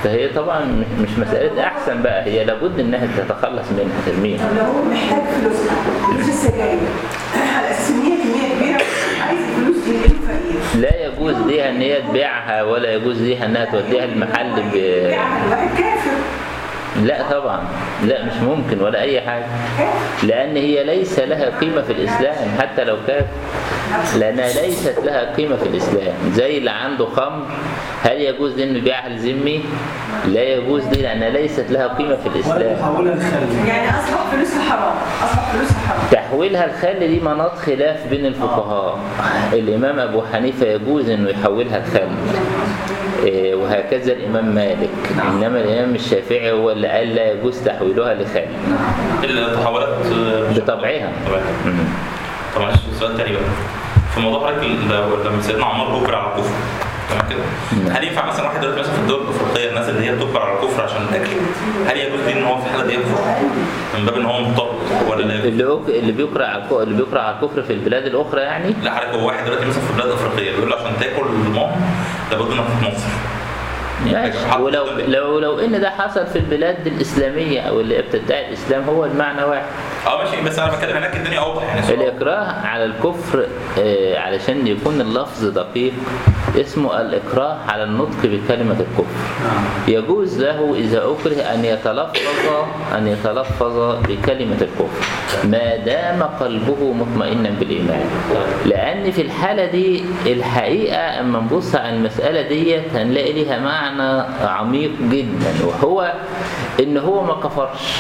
فهي طبعا مش مسألة أحسن بقى هي لابد إنها تتخلص منها ترميها طب لو هو محتاج فلوسها فلوس السجاير على اساس ان هي كميه كبيره عايز الفلوس دي لانه فقير لا يجوز ليها إن هي تبيعها ولا يجوز ليها إنها توديها المحل ب... بيعها الواحد كافر لا طبعا لا مش ممكن ولا أي حاجة كافر لأن هي ليس لها قيمة في الإسلام حتى لو كانت لأنها ليست لها قيمة في الإسلام زي اللي عنده خمر هل يجوز لي إنه يبيعها لذمي؟ لا يجوز لي لأنها ليست لها قيمة في ولا الإسلام يحولها لخل يعني اصبح فلوسها حرام اصبح فلوسها حرام تحويلها الخل دي مناط خلاف بين الفقهاء الإمام أبو حنيفة يجوز إنه يحولها الخل إيه، وهكذا الإمام مالك إنما الإمام الشافعي هو اللي قال لا يجوز تحويلها لخل التحولات بطبعها طبعا مم. طب معلش سؤال تاني بقى في موضوع حضرتك لو- لما سيدنا عمار اجبر على الكفر تمام كده نعم. هل ينفع مثلا واحد دلوقتي مثلا في الدول الافريقيه الناس اللي هي بتجبر على الكفر عشان الاكل هل يجوز ليه ان هو في الحاله دي يكفر من باب ان هو مضطر ولا لا يجوز؟ اللي هو- اللي بيقرأ على الكو- اللي بيقرأ على الكفر في البلاد الأخرى يعني لا حضرتك هو واحد دلوقتي مثلا في بلاد افريقيه بيقول له عشان تاكل المام لابد انك تتنصر ماشي ولو لو لو ان ده حصل في البلاد الاسلاميه او اللي بتدعي الاسلام هو المعنى واحد اه ماشي بس انا بتكلم هناك الدنيا اوضح يعني الصورة. الاكراه على الكفر آه، علشان يكون اللفظ دقيق اسمه الاكراه على النطق بكلمه الكفر يجوز له اذا اكره ان يتلفظ ان يتلفظ بكلمه الكفر ما دام قلبه مطمئنا بالايمان لان في الحاله دي الحقيقه اما نبص على المساله ديت هنلاقي ليها معنى عميق جدا وهو ان هو ما كفرش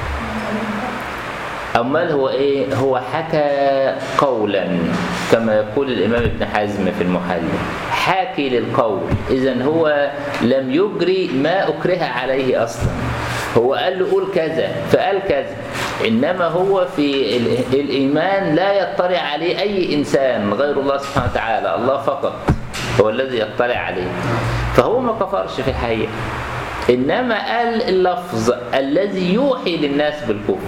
أمال هو إيه؟ هو حكى قولا كما يقول الإمام ابن حزم في المحل حاكي للقول إذا هو لم يجري ما أكره عليه أصلا هو قال له قول كذا فقال كذا إنما هو في ال- الإيمان لا يطلع عليه أي إنسان غير الله سبحانه وتعالى الله فقط هو الذي يطلع عليه فهو ما كفرش في الحقيقة إنما قال اللفظ الذي يوحي للناس بالكفر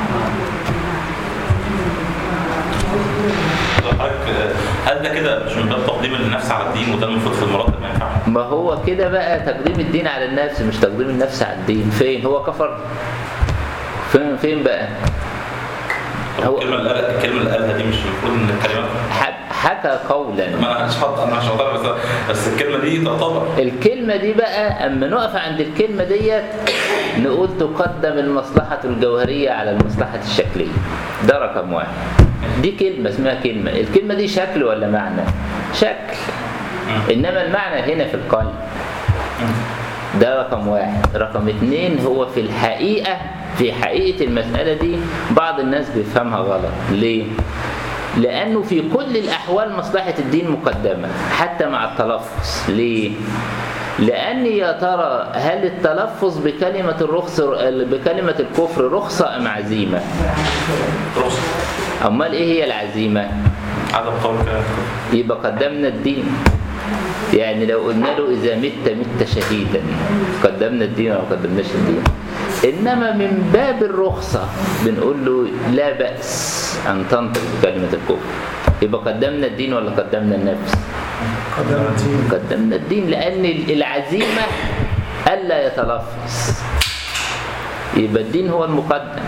حضرتك هل ده كده مش من باب تقديم النفس على الدين وده المفروض في المراتب ما ينفعش؟ ما هو كده بقى تقديم الدين على النفس مش تقديم النفس على الدين فين هو كفر فين فين بقى طب هو- الكلمه اللي قالها الكلمه اللي قالها دي مش المفروض ان الكلمات ح- حكى قولا ما انا مش حاطط انا مش حاططها بس بس الكلمه دي تعتبر الكلمة دي بقى أما نقف عند الكلمة ديت نقول تقدم المصلحة الجوهرية على المصلحة الشكلية ده رقم واحد دي كلمة اسمها كلمة الكلمة دي شكل ولا معنى شكل إنما المعنى هنا في القلب ده رقم واحد رقم اتنين هو في الحقيقة في حقيقة المسألة دي بعض الناس بيفهمها غلط ليه؟ لأنه في كل الأحوال مصلحة الدين مقدمة حتى مع التلفظ ليه؟ لأن يا ترى هل التلفظ بكلمة الرخص بكلمة الكفر رخصة أم عزيمة؟ رخصه أمال إيه هي العزيمة؟ عدم قول كلام يبقى قدمنا الدين يعني لو قلنا له إذا مت مت شهيدا قدمنا الدين ولا قدمناش الدين إنما من باب الرخصة بنقول له لا بأس أن تنطق بكلمة الكفر يبقى قدمنا الدين ولا قدمنا النفس قدمتين قدمنا الدين لأن العزيمة ألا يتلفظ يبقى الدين هو المقدم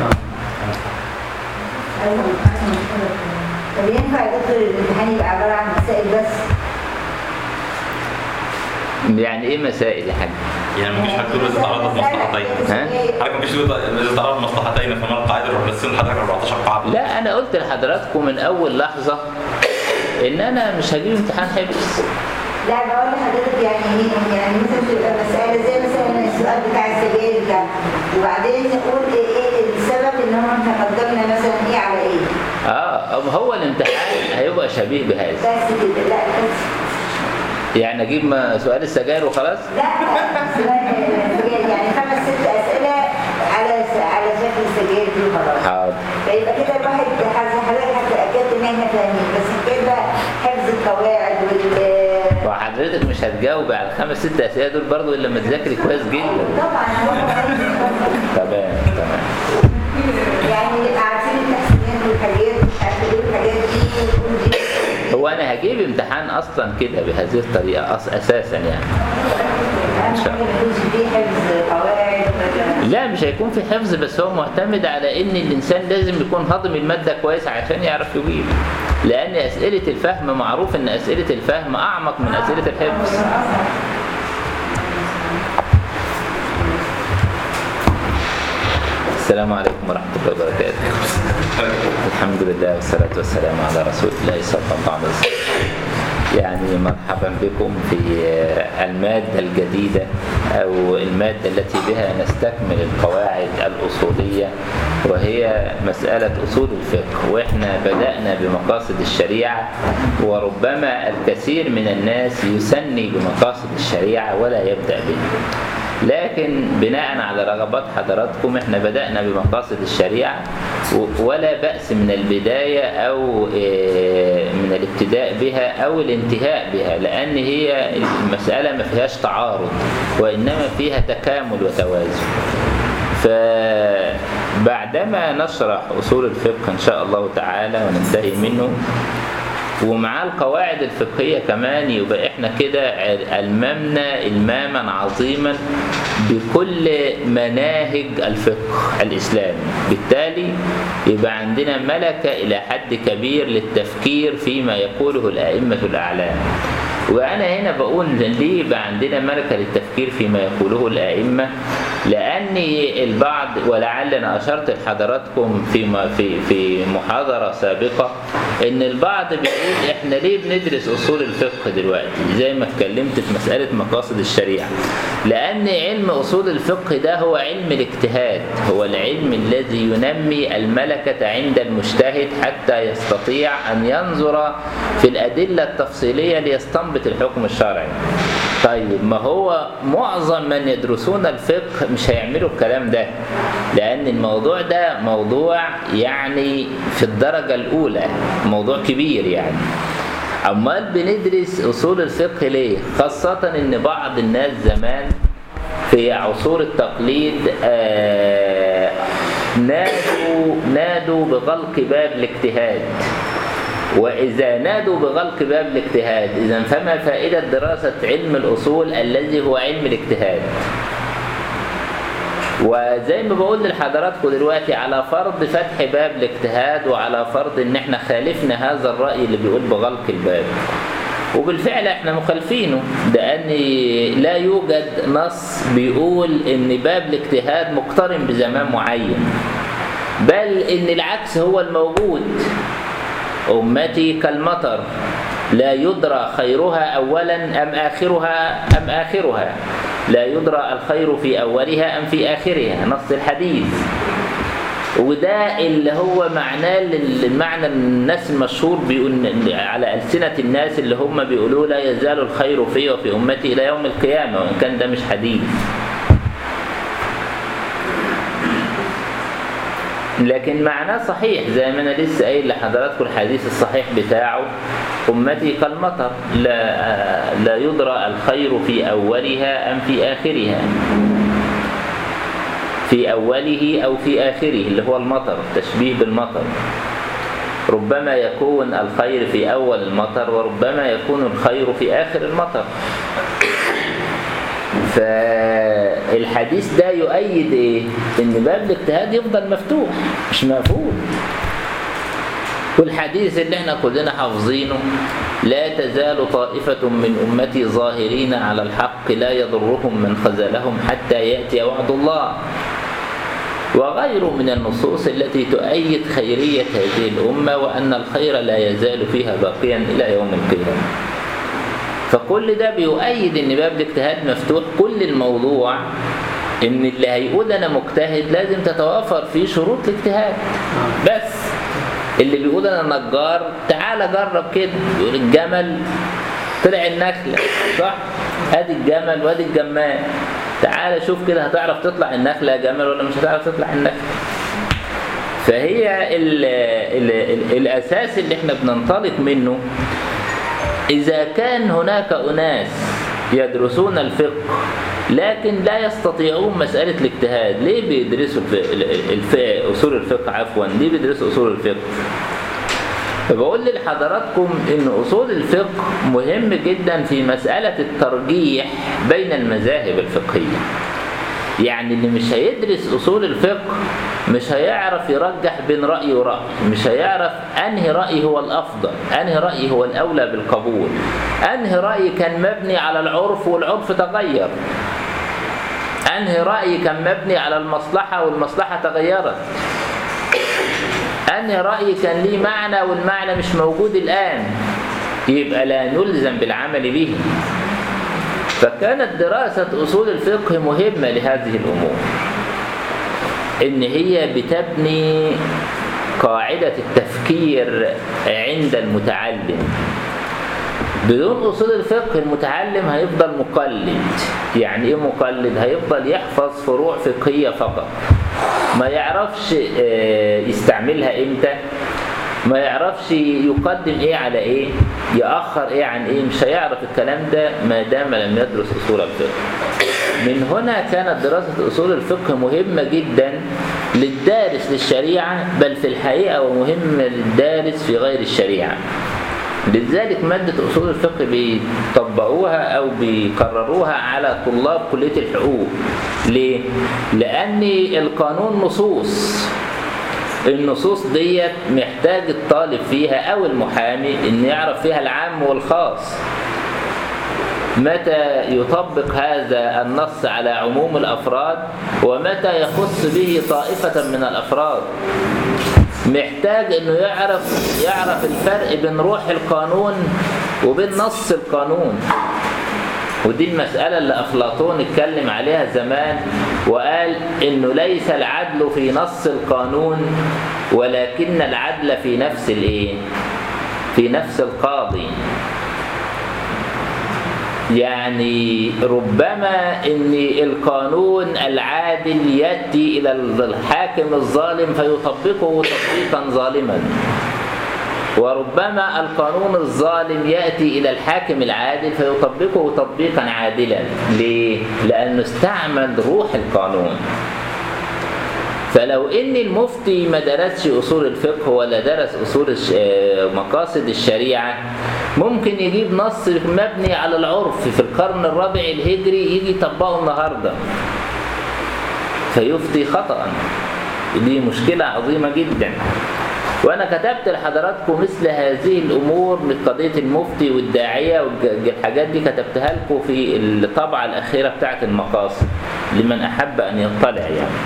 طب ينفع يا دكتور الامتحان يبقى عبارة عن مسائل بس؟ يعني إيه مسائل يا حاج؟ يعني مفيش حاجه تقول اذا تعرضت مصلحتين ها؟ حضرتك مفيش تقول اذا تعرضت مصلحتين فما القاعده يروح بس حضرتك 14 قاعده لا انا قلت لحضراتكم من اول لحظه ان انا مش هجيب امتحان حفظ لا بقول لحضرتك يعني ايه يعني مثلا تبقى مسألة زي مثلا السؤال بتاع السجاير ده وبعدين نقول ايه ايه السبب ان هم احنا قدمنا مثلا ايه على ايه؟ اه أم هو الامتحان هيبقى شبيه بهذا بس كده لا بس يعني اجيب ما- سؤال السجاير وخلاص لا سؤال السجاير يعني خمس ست اسئله على على شكل السجاير دي وخلاص حاضر فيبقى كده الواحد حضرتك حضرتك هتأكد ان احنا فاهمين بس حكايه بقى حفظ القواعد وال وحضرتك مش هتجاوب على الخمس ست اسئله دول برضو الا لما تذاكري كويس جدا طبعا هو تمام تمام يعني نبقى عارفين التحسينات والحاجات مش عارفه ايه الحاجات دي والأمور دي هو انا هجيب امتحان اصلا كده بهذه الطريقه أص اساسا يعني اهم حاجه ما يكونش فيه حفظ قواعد ولا- لا مش هيكون في حفظ بس هو معتمد على ان الانسان لازم يكون هضم الماده كويس عشان يعرف يجيب لان اسئله الفهم معروف ان اسئله الفهم اعمق من اسئله الحفظ السلام عليكم ورحمه الله وبركاته الحمد لله والصلاة والسلام على رسول الله صلى الله عليه وسلم يعني مرحبا بكم في المادة الجديدة أو المادة التي بها نستكمل القواعد الأصولية وهي مسألة أصول الفقه وإحنا بدأنا بمقاصد الشريعة وربما الكثير من الناس يسني بمقاصد الشريعة ولا يبدأ بها لكن بناء على رغبات حضراتكم احنا بدأنا بمقاصد الشريعة و- ولا بأس من البداية أو آه، من الابتداء بها أو الانتهاء بها لأن هي المسألة ما فيهاش تعارض وإنما فيها تكامل وتوازن فبعدما نشرح أصول الفقه إن شاء الله تعالى وننتهي منه ومع القواعد الفقهية كمان يبقى احنا كده الممنا الماما عظيما بكل مناهج الفقه الإسلامي بالتالي يبقى عندنا ملكة إلى حد كبير للتفكير فيما يقوله الأئمة الأعلام وأنا هنا بقول ليه يبقى عندنا ملكة للتفكير فيما يقوله الأئمة لأن البعض ولعلنا أشرت لحضراتكم في في في محاضرة سابقة إن البعض بيقول إحنا ليه بندرس أصول الفقه دلوقتي زي ما اتكلمت في مسألة مقاصد الشريعة لأن علم أصول الفقه ده هو علم الاجتهاد هو العلم الذي ينمي الملكة عند المجتهد حتى يستطيع أن ينظر في الأدلة التفصيلية ليستنبط الحكم الشرعي طيب ما هو معظم من يدرسون الفقه مش هيعملوا الكلام ده لأن الموضوع ده موضوع يعني في الدرجة الأولى موضوع كبير يعني أمال بندرس أصول الفقه ليه؟ خاصة إن بعض الناس زمان في عصور التقليد آه نادوا نادوا بغلق باب الاجتهاد وإذا نادوا بغلق باب الاجتهاد إذا فما فائدة دراسة علم الأصول الذي هو علم الاجتهاد وزي ما بقول لحضراتكم دلوقتي على فرض فتح باب الاجتهاد وعلى فرض ان احنا خالفنا هذا الرأي اللي بيقول بغلق الباب وبالفعل احنا مخالفينه لان لا يوجد نص بيقول ان باب الاجتهاد مقترن بزمان معين بل ان العكس هو الموجود أمتي كالمطر لا يدرى خيرها أولا أم آخرها أم آخرها لا يدرى الخير في أولها أم في آخرها نص الحديث وده اللي هو معناه المعنى الناس المشهور بيقول على ألسنة الناس اللي هم بيقولوا لا يزال الخير في وفي أمتي إلى يوم القيامة وإن كان ده مش حديث لكن معناه صحيح زي ما انا لسه قايل لحضراتكم الحديث الصحيح بتاعه امتي كالمطر لا لا يدرى الخير في اولها ام في اخرها في اوله او في اخره اللي هو المطر تشبيه بالمطر ربما يكون الخير في اول المطر وربما يكون الخير في اخر المطر فالحديث ده يؤيد ايه ان باب الاجتهاد يفضل مفتوح مش مقفول والحديث اللي احنا كلنا حافظينه لا تزال طائفة من أمتي ظاهرين على الحق لا يضرهم من خذلهم حتى يأتي وعد الله وغيره من النصوص التي تؤيد خيرية هذه الأمة وأن الخير لا يزال فيها باقيا إلى يوم القيامة فكل ده بيؤيد ان باب الاجتهاد مفتوح كل الموضوع ان اللي هيقول انا مجتهد لازم تتوافر فيه شروط الاجتهاد بس اللي بيقول انا نجار تعالى جرب كده يقول الجمل طلع النخله صح ادي الجمل وادي الجمال تعالى شوف كده هتعرف تطلع النخله يا جمل ولا مش هتعرف تطلع النخله فهي ال ال ال الاساس اللي احنا بننطلق منه إذا كان هناك أناس يدرسون الفقه لكن لا يستطيعون مسألة الاجتهاد ليه بيدرسوا الف... الف... أصول الفقه عفوا ليه بيدرسوا أصول الفقه فبقول لحضراتكم ان اصول الفقه مهم جدا في مسألة الترجيح بين المذاهب الفقهية يعني اللي مش هيدرس اصول الفقه مش هيعرف يرجح بين رأي ورأي مش هيعرف انهي رأي هو الافضل انهي رأي هو الاولى بالقبول انهي رأي كان مبني على العرف والعرف تغير انهي رأي كان مبني على المصلحة والمصلحة تغيرت أنهي رأي كان ليه معنى والمعنى مش موجود الآن يبقى لا نلزم بالعمل به فكانت دراسة أصول الفقه مهمة لهذه الأمور إن هي بتبني قاعدة التفكير عند المتعلم بدون أصول الفقه المتعلم هيفضل مقلد يعني إيه مقلد؟ هيفضل يحفظ فروع فقهية فقط ما يعرفش آه، يستعملها إمتى ما يعرفش يقدم إيه على إيه يأخر إيه عن إيه مش هيعرف الكلام ده ما دام لم يدرس أصول الفقه من هنا كانت دراسة أصول الفقه مهمة جدا للدارس للشريعة بل في الحقيقة ومهمة للدارس في غير الشريعة لذلك مادة أصول الفقه بيطبقوها أو بيقرروها على طلاب كلية الحقوق ليه؟ لأن القانون نصوص النصوص ديت محتاج الطالب فيها أو المحامي إن يعرف فيها العام والخاص متى يطبق هذا النص على عموم الأفراد ومتى يخص به طائفة من الأفراد محتاج انه يعرف يعرف الفرق بين روح القانون وبين نص القانون ودي المسألة اللي أفلاطون اتكلم عليها زمان وقال إنه ليس العدل في نص القانون ولكن العدل في نفس الإيه؟ في نفس القاضي يعني ربما ان القانون العادل ياتي الى الحاكم الظالم فيطبقه تطبيقا ظالما وربما القانون الظالم ياتي الى الحاكم العادل فيطبقه تطبيقا عادلا ليه لانه استعمل روح القانون فلو ان المفتي ما درسش اصول الفقه ولا درس اصول الش... آه، مقاصد الشريعه ممكن يجيب نص مبني على العرف في القرن الرابع الهجري يجي يطبقه النهارده فيفتي خطأ دي مشكلة عظيمة جدا وأنا كتبت لحضراتكم مثل هذه الأمور من قضية المفتي والداعية والحاجات دي كتبتها لكم في الطبعة الأخيرة بتاعت المقاصد لمن أحب أن يطلع يعني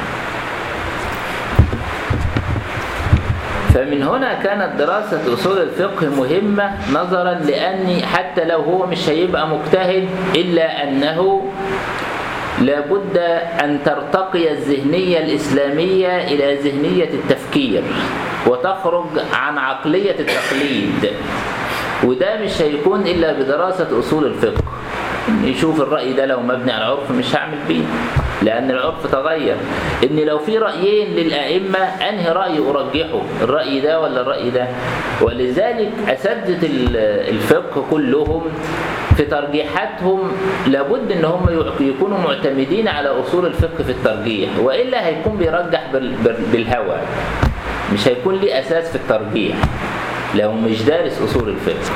فمن هنا كانت دراسة أصول الفقه مهمة نظرا لأن حتى لو هو مش هيبقى مجتهد إلا أنه لابد أن ترتقي الذهنية الإسلامية إلى ذهنية التفكير وتخرج عن عقلية التقليد وده مش هيكون إلا بدراسة أصول الفقه يشوف الرأي ده لو مبني على العرف مش هعمل بيه لأن العرف تغير إن لو في رأيين للأئمة أنهي رأي أرجحه الرأي ده ولا الرأي ده ولذلك أساتذة الفقه كلهم في ترجيحاتهم لابد ان هم يكونوا معتمدين على اصول الفقه في الترجيح والا هيكون بيرجح بال- بال- بالهوى مش هيكون ليه اساس في الترجيح لو مش دارس اصول الفقه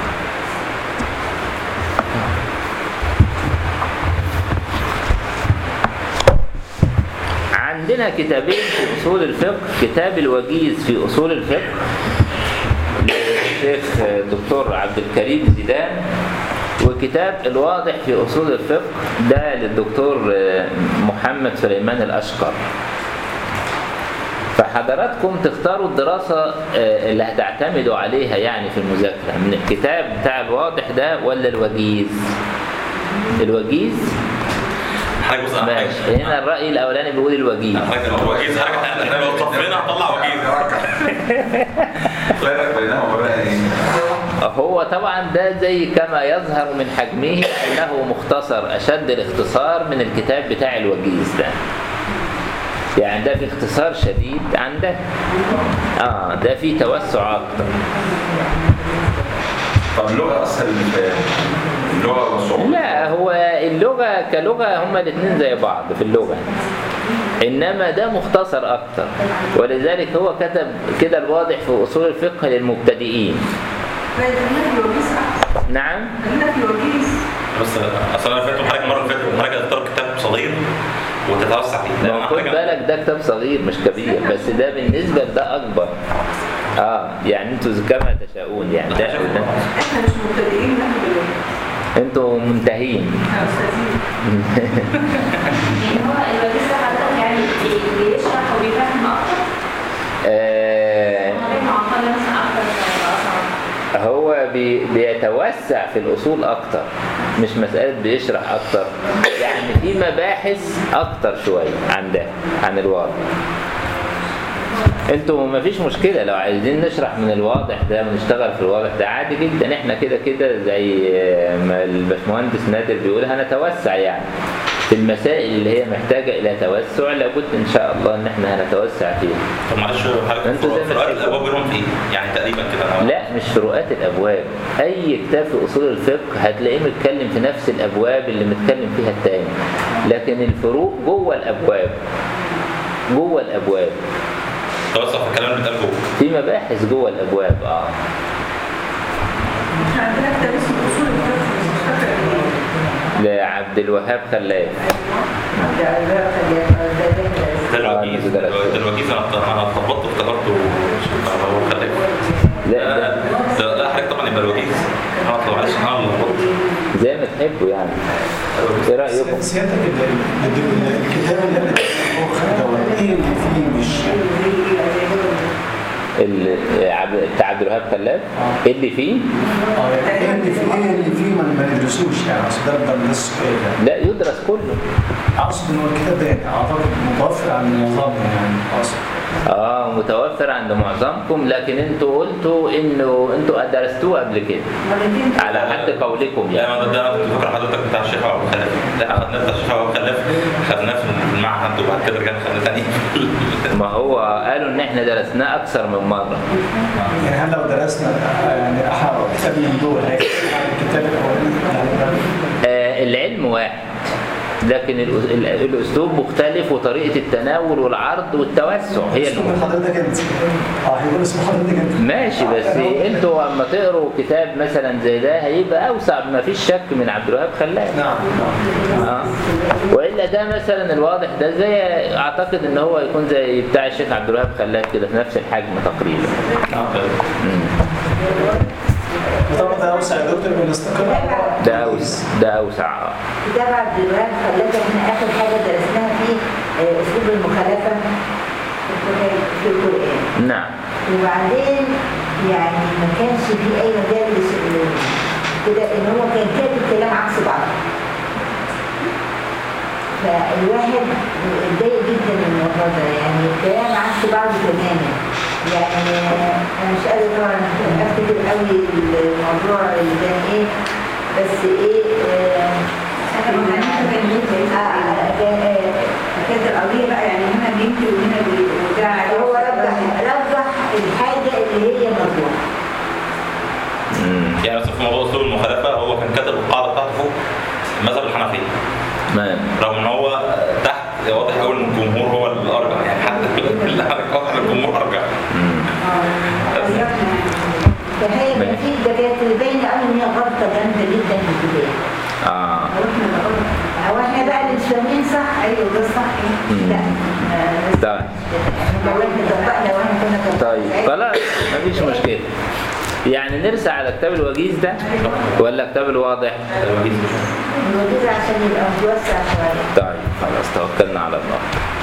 عندنا كتابين في اصول الفقه كتاب الوجيز في اصول الفقه للشيخ دكتور عبد الكريم زيدان وكتاب الواضح في أصول الفقه ده للدكتور محمد سليمان الأشقر فحضراتكم تختاروا الدراسة اللي هتعتمدوا عليها يعني في المذاكرة من الكتاب بتاع الواضح ده ولا الوجيز الوجيز حضرتك بص على ماشي حاجه هنا الرأي الأولاني بيقول الوجيز حضرتك لو وجيز حاجه احنا لو صفينا هنطلع وجيز فرق بينهما بقى ايه؟ هو طبعا ده زي كما يظهر من حجمه انه مختصر اشد الاختصار من الكتاب بتاع الوجيز ده يعني ده في اختصار شديد عن ده اه ده في توسع اكتر طب اللغه اسهل من اللغه والصعوبه لا هو اللغه كلغه هما الاثنين زي بعض في اللغه انما ده مختصر اكتر ولذلك هو كتب كده الواضح في اصول الفقه للمبتدئين خلينا في الوجيز أحسن. نعم خلينا في الوجيز بس اصل انا فاكر حضرتك المره اللي فاتت حضرتك تختار كتاب صغير وتتوسع فيه ما هو خد بالك ده كتاب صغير مش كبير بس ده بالنسبه لده اكبر اه يعني انتوا كما تشاءون يعني ده, ده احنا مش مبتدئين نحن بالوجيز انتوا منتهين احنا استاذين يعني هو الوجيز ده حضرتك يعني بي- بيشرح وبيفهم اكتر آه طريقة معقدة مثلا اكتر فيبقى اصعب هو بي بيتوسع في الأصول أكتر مش مسألة بيشرح أكتر يعني في مباحث أكتر شوية عن ده عن الواضح انتوا مفيش مشكلة لو عايزين نشرح من الواضح ده ونشتغل في الواضح ده عادي جدا احنا كده كده زي ما الباشمهندس نادر بيقول هنتوسع يعني في المسائل اللي هي محتاجة إلى توسع لابد إن شاء الله إن احنا هنتوسع فيها طب معلش حضرتك انتوا زي ما فروقات تحبوا. الابواب بينهم في ايه؟ يعني تقريبا كده لا مش فروقات الابواب اي كتاب في اصول الفقه هتلاقيه متكلم في نفس الابواب اللي متكلم فيها التاني لكن الفروق جوه الابواب جوه الابواب توسع في الكلام اللي بيتقال جوه في مباحث جوه الابواب اه احنا عندنا كتاب اسمه اصول الفقه بس مش فاكره ايه لعبد الوهاب خلاف ده ده ده ده آه، الوجيز ده ده درست. الوجيز انا انا اتلخبطت وافتكرته هو خلاف لا لا ده ده لا حضرتك طبعا يبقى الوجيز انا طبعا معلش انا اللي اتلخبطت زي ما تحبوا يعني ايه رايكم سيادتك ال- ال- الكتاب اللي انا واخده ايه اللي فيه مش ال- عبد- بتاع عبد الوهاب خلاف ايه اللي فيه اه يعني ايه اللي فيه ايه اللي فيه ما ما ندرسوش يعني اقصد ده ده ده السؤال يعني لا يدرس كله اقصد ان هو الكتاب ده يعني اعتقد متوفر عن معظمنا يعني اقصد اه متوفر عند معظمكم لكن انتوا قلتوا انه انتوا درستوه قبل كده مرتين على حد قولكم لا يعني ما ده ده انا كنت فاكر حضرتك بتاع الشيخ ابو خلاف لا خدناه بتاع الشيخ ابو خلاف خدناه في المعهد وبعد كده رجعنا خدناه تاني ما هو قالوا ان احنا درسناه اكثر من مره يعني هل لو درسنا يعني احد كتاب من دول هيكون عن الكتاب الاولاني يعني آه العلم واحد لكن الأس- ال- الاسلوب مختلف وطريقه التناول والعرض والتوسع هي اسم الم... حضرتك انت اه هيقول اسم حضرتك انت ماشي بس انتوا اما تقروا كتاب مثلا زي ده هيبقى اوسع ما فيش شك من عبد الوهاب خلاف نعم نعم آه. والا ده مثلا الواضح ده زي اعتقد ان هو يكون زي بتاع الشيخ عبد الوهاب خلاف كده في نفس الحجم تقريبا مم. طبعا ده اوسع يا دكتور من الاستقرار ده اوسع ده اوسع آه. كتاب عبد الوهاب خلاك احنا اخر حاجه درسناها فيه آه، اسلوب المخالفه في القرآن- في القران نعم وبعدين يعني ما كانش في اي مجال لش- كده ان هو كان كاتب كلام عكس بعض فالواحد اتضايق جدا من الموضوع ده يعني كلام عكس بعض تماما يعني انا مش قادر طبعا افتكر قوي الموضوع اللي كان ايه بس ايه آه، احنا كنا بنعمل كده آه، آه، كان آه، كانت القضيه بقى يعني هنا بينكر وهنا بي- وده هو رجح رجح الحاجه اللي هي مطلوبه مم. يعني مثلا في موضوع اسلوب المخالفه هو كان كاتب القاعده بتاعته فوق المذهب الحنفيه تمام رغم ان هو تحت واضح قوي ان الجمهور هو الارجح يعني حتى اللي واضح ان الجمهور ارجح مم. فهي كان في ده كانت باينه قوي ان هي غلطه جامده جدا في البدايه اه هو احنا بقى اللي مش فاهمين صح ايوه ده صح مم. لا آه، طيب لو احنا طبقنا واحنا كنا طبقنا طيب خلاص مفيش مشكله يعني نرسى على كتاب الوجيز ده ولا كتاب الواضح الوجيز عشان يبقى متوسع شويه طيب خلاص توكلنا على الله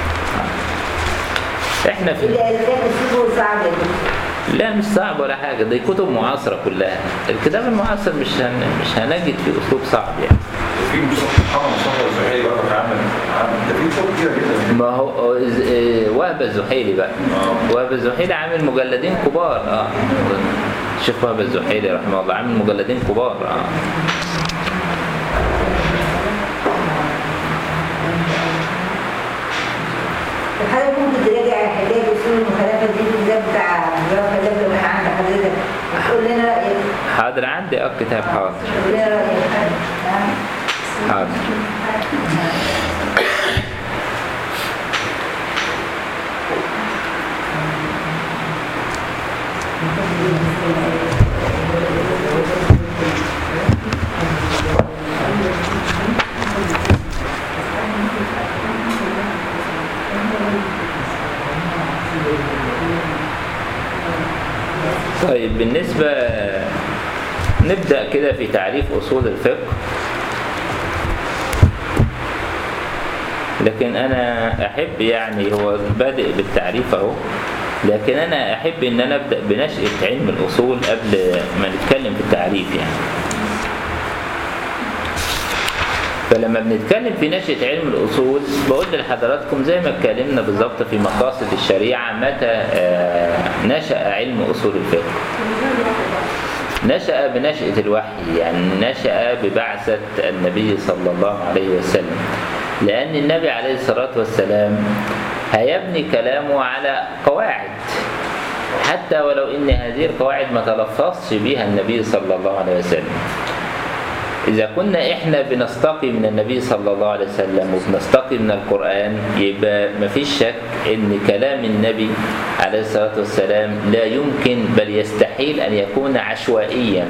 احنا في اذا كان اسلوبه صعب يا دكتور. لا مش صعب ولا حاجه دي كتب معاصره كلها الكتاب المعاصر مش هن... مش هنجد فيه اسلوب صعب يعني في مصطفى محمد مصطفى الزهيري برضه عامل عامل- ده في كتب كتير جدا ما هو ز- آه، وهب الزحيلي بقى وهب الزحيلي عامل مجلدين كبار اه الشيخ وهب الزحيلي رحمه الله عامل مجلدين كبار اه حضرتك ممكن تراجع حكايه اصول المخالفه دي في الكتاب بتاع جواب خلاف لو كان عند حضرتك تقول لنا رايك حاضر عندي اه كتاب حاضر تقول لنا رايك نعم حاضر طيب بالنسبة نبدأ كده في تعريف أصول الفقه لكن أنا أحب يعني هو بادئ بالتعريف أهو لكن أنا أحب إن أنا أبدأ بنشأة علم الأصول قبل ما نتكلم في التعريف يعني فلما بنتكلم في نشأة علم الأصول بقول لحضراتكم زي ما اتكلمنا بالظبط في مقاصد الشريعة متى آه، نشأ علم أصول الفقه نشأ بنشأة الوحي يعني نشأ ببعثة النبي صلى الله عليه وسلم لأن النبي عليه الصلاة والسلام هيبني كلامه على قواعد حتى ولو إن هذه القواعد ما تلفظش بها النبي صلى الله عليه وسلم إذا كنا إحنا بنستقي من النبي صلى الله عليه وسلم وبنستقي من القرآن يبقى مفيش شك إن كلام النبي عليه الصلاة والسلام لا يمكن بل يستحيل أن يكون عشوائيا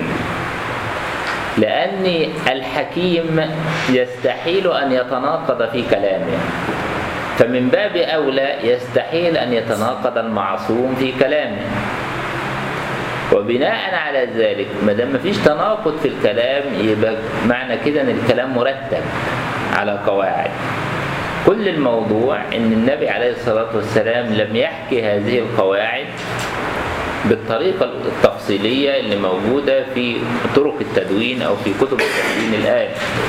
لأن الحكيم يستحيل أن يتناقض في كلامه فمن باب أولى يستحيل أن يتناقض المعصوم في كلامه وبناء على ذلك ما دام مفيش تناقض في الكلام يبقى معنى كده ان الكلام مرتب على قواعد كل الموضوع ان النبي عليه الصلاه والسلام لم يحكي هذه القواعد بالطريقه التفصيليه اللي موجوده في طرق التدوين او في كتب التدوين الان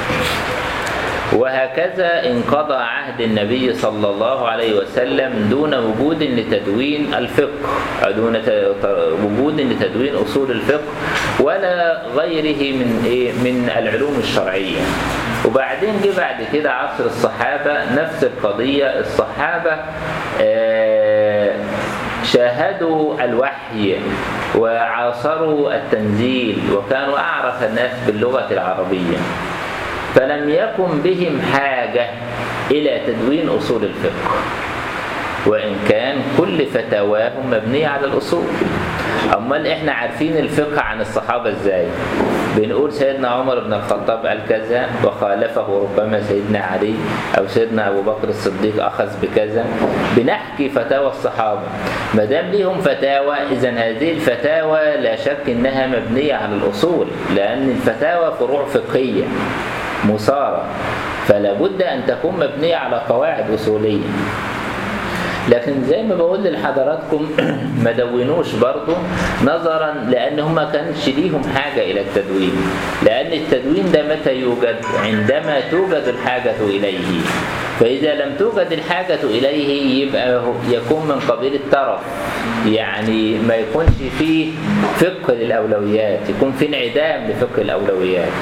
وهكذا انقضى عهد النبي صلى الله عليه وسلم دون وجود لتدوين الفقه أو دون ت- ت- وجود لتدوين أصول الفقه ولا غيره من إيه من العلوم الشرعية وبعدين جه بعد كده عصر الصحابة نفس القضية الصحابة آه، شاهدوا الوحي وعاصروا التنزيل وكانوا أعرف الناس باللغة العربية فلم يكن بهم حاجة إلى تدوين أصول الفقه وإن كان كل فتاواهم مبنية على الأصول أمال إحنا عارفين الفقه عن الصحابة إزاي بنقول سيدنا عمر بن الخطاب قال كذا وخالفه ربما سيدنا علي أو سيدنا أبو بكر الصديق أخذ بكذا بنحكي فتاوى الصحابة ما دام ليهم فتاوى إذا هذه الفتاوى لا شك إنها مبنية على الأصول لأن الفتاوى فروع فقهية مثارة فلا بد أن تكون مبنية على قواعد أصولية لكن زي ما بقول لحضراتكم ما دونوش برضو نظرا لان هم ما كانش ليهم حاجه الى التدوين لان التدوين ده متى يوجد عندما توجد الحاجه اليه فاذا لم توجد الحاجه اليه يبقى هو- يكون من قبيل الترف يعني ما يكونش فيه فقه للاولويات يكون في انعدام لفقه الاولويات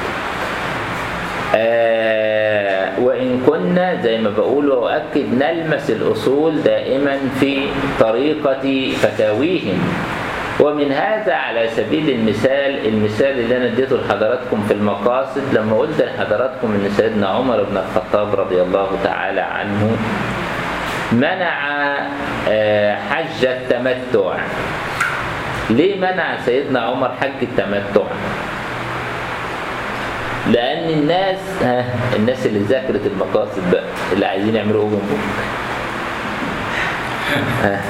آه وإن كنا زي ما بقول وأؤكد نلمس الأصول دائما في طريقة فتاويهم ومن هذا على سبيل المثال المثال اللي أنا اديته لحضراتكم في المقاصد لما قلت لحضراتكم أن سيدنا عمر بن الخطاب رضي الله تعالى عنه منع آه، حج التمتع ليه منع سيدنا عمر حج التمتع لان الناس ها الناس اللي ذاكرت المقاصد بقى اللي عايزين يعملوا اوبن بوك ها.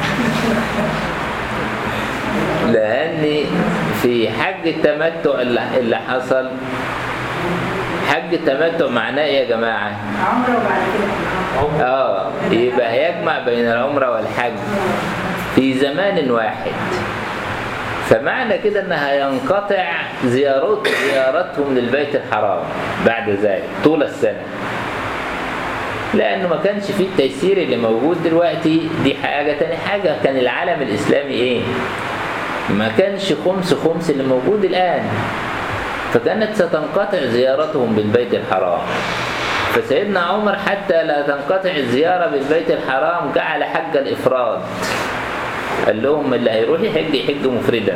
لان في حج التمتع اللي اللي حصل حج التمتع معناه ايه يا جماعه عمره وبعد كده اه يبقى هيجمع بين العمره والحج في زمان واحد فمعنى كده ان هينقطع زيارات زيارتهم للبيت الحرام بعد ذلك طول السنه لانه ما كانش فيه التيسير اللي موجود دلوقتي دي حاجه تاني حاجه كان العالم الاسلامي ايه ما كانش خمس خمس اللي موجود الان فكانت ستنقطع زيارتهم بالبيت الحرام فسيدنا عمر حتى لا تنقطع الزيارة بالبيت الحرام جعل حج الإفراد قال لهم اللي هيروح يحج يحج مفردا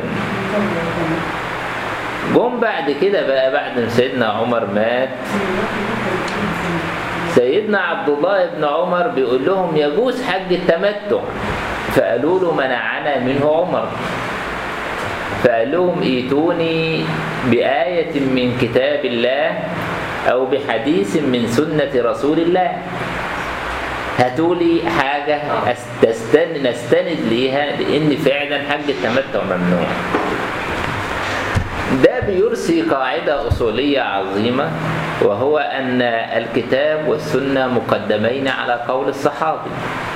جم بعد كده بقى بعد ما سيدنا عمر مات سيدنا عبد الله بن عمر بيقول لهم يجوز حج التمتع فقالوا له منعنا منه عمر فقال لهم ايتوني بآية من كتاب الله أو بحديث من سنة رسول الله هاتوا لي حاجة أستستن نستند ليها لأن فعلا حج التمتع ممنوع هنا بيرسي قاعدة أصولية عظيمة وهو أن الكتاب والسنة مقدمين على قول الصحابي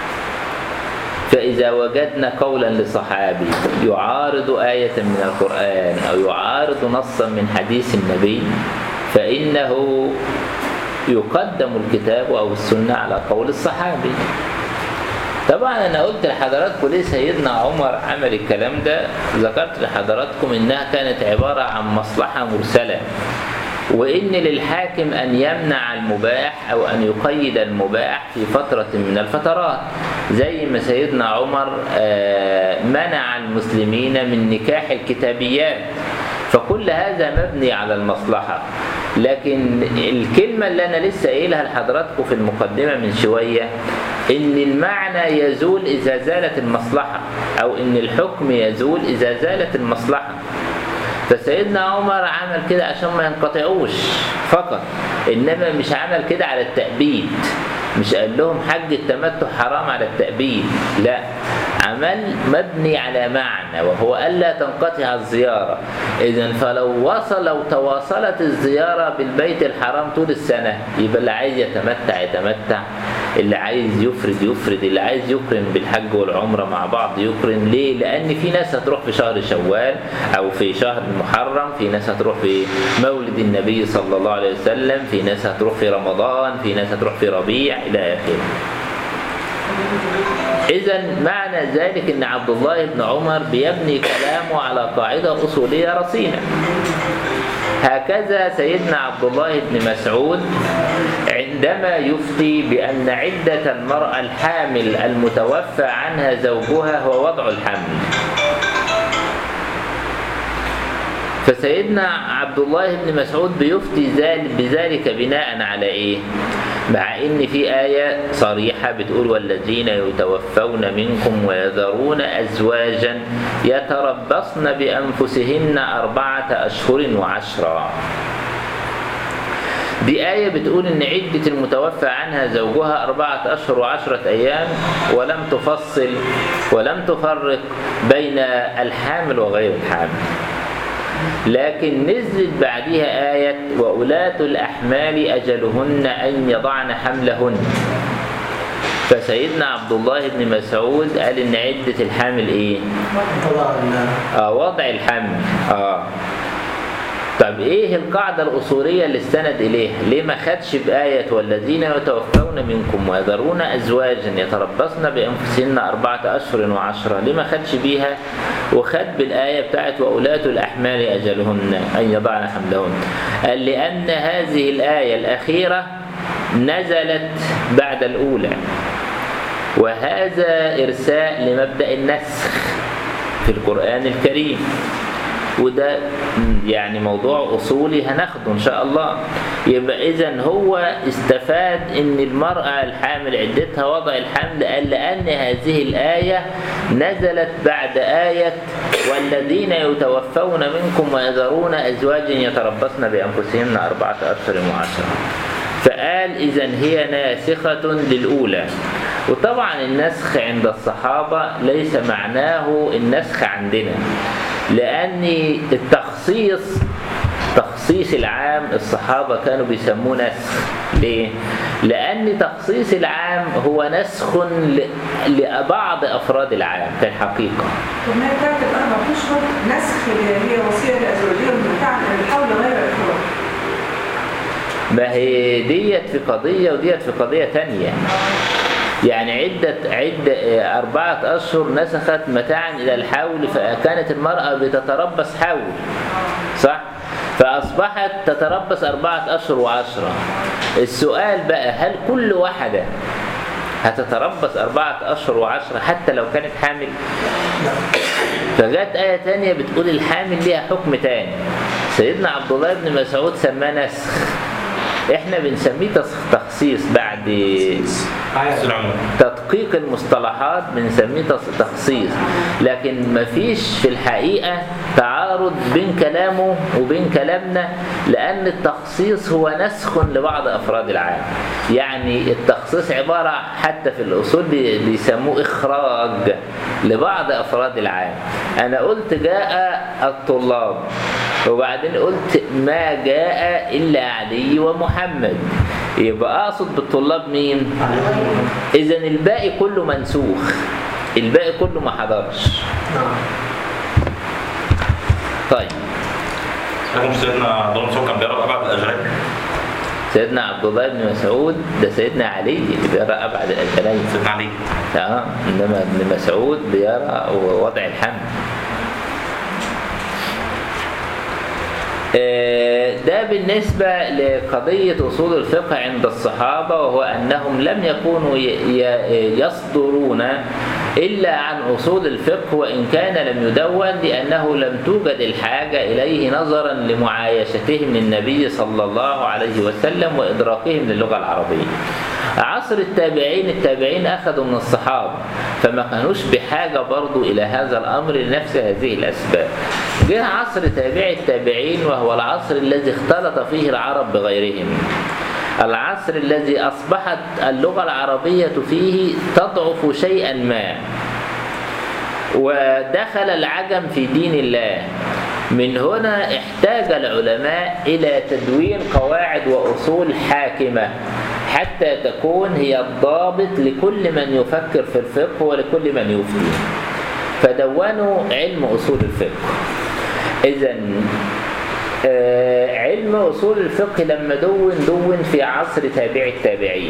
فإذا وجدنا قولا لصحابي يعارض آية من القرآن أو يعارض نصا من حديث النبي فإنه يقدم الكتاب أو السنة على قول الصحابي طبعا انا قلت لحضراتكم ليه سيدنا عمر عمل الكلام ده ذكرت لحضراتكم انها كانت عبارة عن مصلحة مرسلة وان للحاكم ان يمنع المباح او ان يقيد المباح في فترة من الفترات زي ما سيدنا عمر آه، منع المسلمين من نكاح الكتابيات فكل هذا مبني على المصلحة لكن الكلمة اللي أنا لسه قايلها لحضراتكم في المقدمة من شوية إن المعنى يزول إذا زالت المصلحة أو إن الحكم يزول إذا زالت المصلحة فسيدنا عمر عمل كده عشان ما ينقطعوش فقط إنما مش عمل كده على التأبيد مش قال لهم حج التمتع حرام على التأبيد لا عمل مبني على معنى وهو ألا تنقطع الزيارة إذا فلو وصل لو تواصلت الزيارة بالبيت الحرام طول السنة يبقى اللي عايز يتمتع يتمتع اللي عايز يفرد يفرد اللي عايز يقرن بالحج والعمرة مع بعض يقرن ليه؟ لأن في ناس هتروح في شهر شوال أو في شهر المحرم في ناس هتروح في مولد النبي صلى الله عليه وسلم في ناس هتروح في رمضان في ناس هتروح في ربيع إلى آخره إذا معنى ذلك أن عبد الله بن عمر بيبني كلامه على قاعدة أصولية رصينة هكذا سيدنا عبد الله بن مسعود عندما يفتي بأن عدة المرأة الحامل المتوفى عنها زوجها هو وضع الحمل فسيدنا عبد الله بن مسعود بيفتي ذلك بذلك بناء على ايه مع ان في آية صريحة بتقول والذين يتوفون منكم ويذرون أزواجا يتربصن بأنفسهن أربعة أشهر وعشرا دي آية بتقول إن عدة المتوفى عنها زوجها أربعة أشهر وعشرة أيام ولم تفصل ولم تفرق بين الحامل وغير الحامل لكن نزلت بعدها آية وأولاة الأحمال أجلهن أن يضعن حملهن فسيدنا عبد الله بن مسعود قال إن عدة الحامل إيه؟ طبعا آه وضع الحمل آه طب ايه القاعدة الأصولية اللي استند إليها؟ ليه ما خدش بآية والذين يتوفون منكم ويذرون أزواجا يتربصن بأنفسهن أربعة أشهر وعشرة، ليه ما خدش بيها؟ وخد بالآية بتاعت وأولاة الأحمال أجلهن أن يضعن حملهن. قال لأن هذه الآية الأخيرة نزلت بعد الأولى. وهذا إرساء لمبدأ النسخ في القرآن الكريم. وده يعني موضوع أصولي هناخده إن شاء الله يبقى إذا هو استفاد إن المرأة الحامل عدتها وضع الحمل قال لأن هذه الآية نزلت بعد آية والذين يتوفون منكم ويذرون أزواج يتربصن بأنفسهن أربعة أشهر وعشرة فقال إذا هي ناسخة للأولى وطبعا النسخ عند الصحابة ليس معناه النسخ عندنا لأن التخصيص تخصيص العام الصحابة كانوا بيسموه نسخ ليه؟ لأن تخصيص العام هو نسخ ل- لبعض أفراد العام في الحقيقة طب ما هي بتاعت الأربع أشهر نسخ اللي هي وصية لأزواجهم بتاعت الحول غير الإخراج ما هي ديت في قضية وديت في قضية تانية يعني عدة عدة آه، أربعة أشهر نسخت متاعا إلى الحول فكانت المرأة بتتربص حول صح؟ فأصبحت تتربص أربعة أشهر وعشرة السؤال بقى هل كل واحدة هتتربص أربعة أشهر وعشرة حتى لو كانت حامل؟ فجت آية تانية بتقول الحامل ليها حكم تاني سيدنا عبد الله بن مسعود سماه نسخ احنا بنسميه تس- تخصيص بعد نفس العموم تدقيق المصطلحات بنسميه تص- تخصيص لكن مفيش في الحقيقة تعارض بين كلامه وبين كلامنا لأن التخصيص هو نسخ لبعض أفراد العام يعني التخصيص عبارة حتى في الأصول بي- بيسموه إخراج لبعض أفراد العام أنا قلت جاء الطلاب وبعدين قلت ما جاء إلا علي ومحمد يبقى أقصد بالطلاب مين؟ إذا الباقي كله منسوخ الباقي كله ما حضرش طيب لكن سيدنا عبد الله مسعود كان بيقرا ابعد الاجرين سيدنا عبد الله بن مسعود ده سيدنا علي اللي بيقرا ابعد الاجلين سيدنا علي اه انما ابن مسعود بيرى وضع الحمل آه، ده بالنسبة لقضية أصول الفقه عند الصحابة وهو أنهم لم يكونوا ي- ي- يصدرون إلا عن أصول الفقه وإن كان لم يدون لأنه لم توجد الحاجة إليه نظرا لمعايشتهم للنبي صلى الله عليه وسلم وإدراكهم للغة العربية عصر التابعين التابعين أخذوا من الصحابة فما كانوش بحاجة برضو إلى هذا الأمر لنفس هذه الأسباب جاء عصر تابع التابعين وهو العصر الذي اختلط فيه العرب بغيرهم العصر الذي أصبحت اللغة العربية فيه تضعف شيئا ما ودخل العجم في دين الله من هنا احتاج العلماء إلى تدوين قواعد وأصول حاكمة حتى تكون هي الضابط لكل من يفكر في الفقه ولكل من يفتي فدونوا علم أصول الفقه إذا علم أصول الفقه لما دون دون في عصر تابع التابعين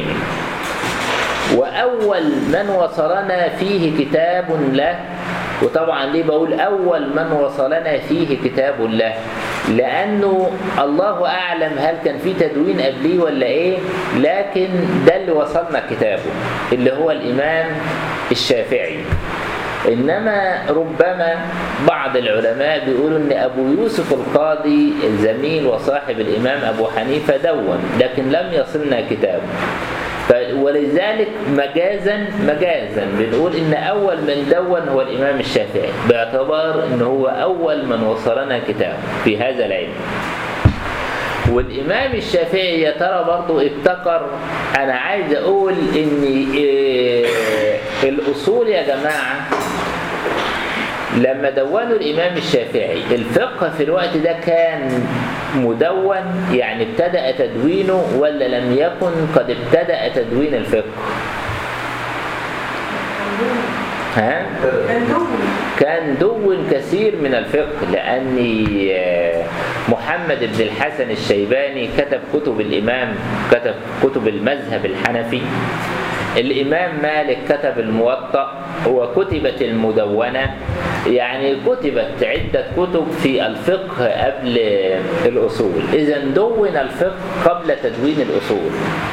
وأول من وصلنا فيه كتاب له وطبعا ليه بقول أول من وصلنا فيه كتاب له لأنه الله أعلم هل كان في تدوين قبليه ولا إيه لكن ده اللي وصلنا كتابه اللي هو الإمام الشافعي إنما ربما بعض العلماء بيقولوا إن أبو يوسف القاضي الزميل وصاحب الإمام أبو حنيفة دون لكن لم يصلنا كتابه ف- ولذلك مجازا مجازا بنقول ان اول من دون هو الامام الشافعي باعتبار ان هو اول من وصلنا كتابه في هذا العلم والامام الشافعي يا ترى برضه ابتكر انا عايز اقول ان إيه الاصول يا جماعه لما دونوا الإمام الشافعي الفقه في الوقت ده كان مدون يعني ابتدأ تدوينه ولا لم يكن قد ابتدأ تدوين الفقه ها؟ كان دون كان دون كثير من الفقه لأن آه، محمد بن الحسن الشيباني كتب كتب الإمام كتب كتب المذهب الحنفي الإمام مالك كتب الموطأ وكتبت المدونة يعني كتبت عدة كتب في الفقه قبل الأصول إذا دون الفقه قبل تدوين الأصول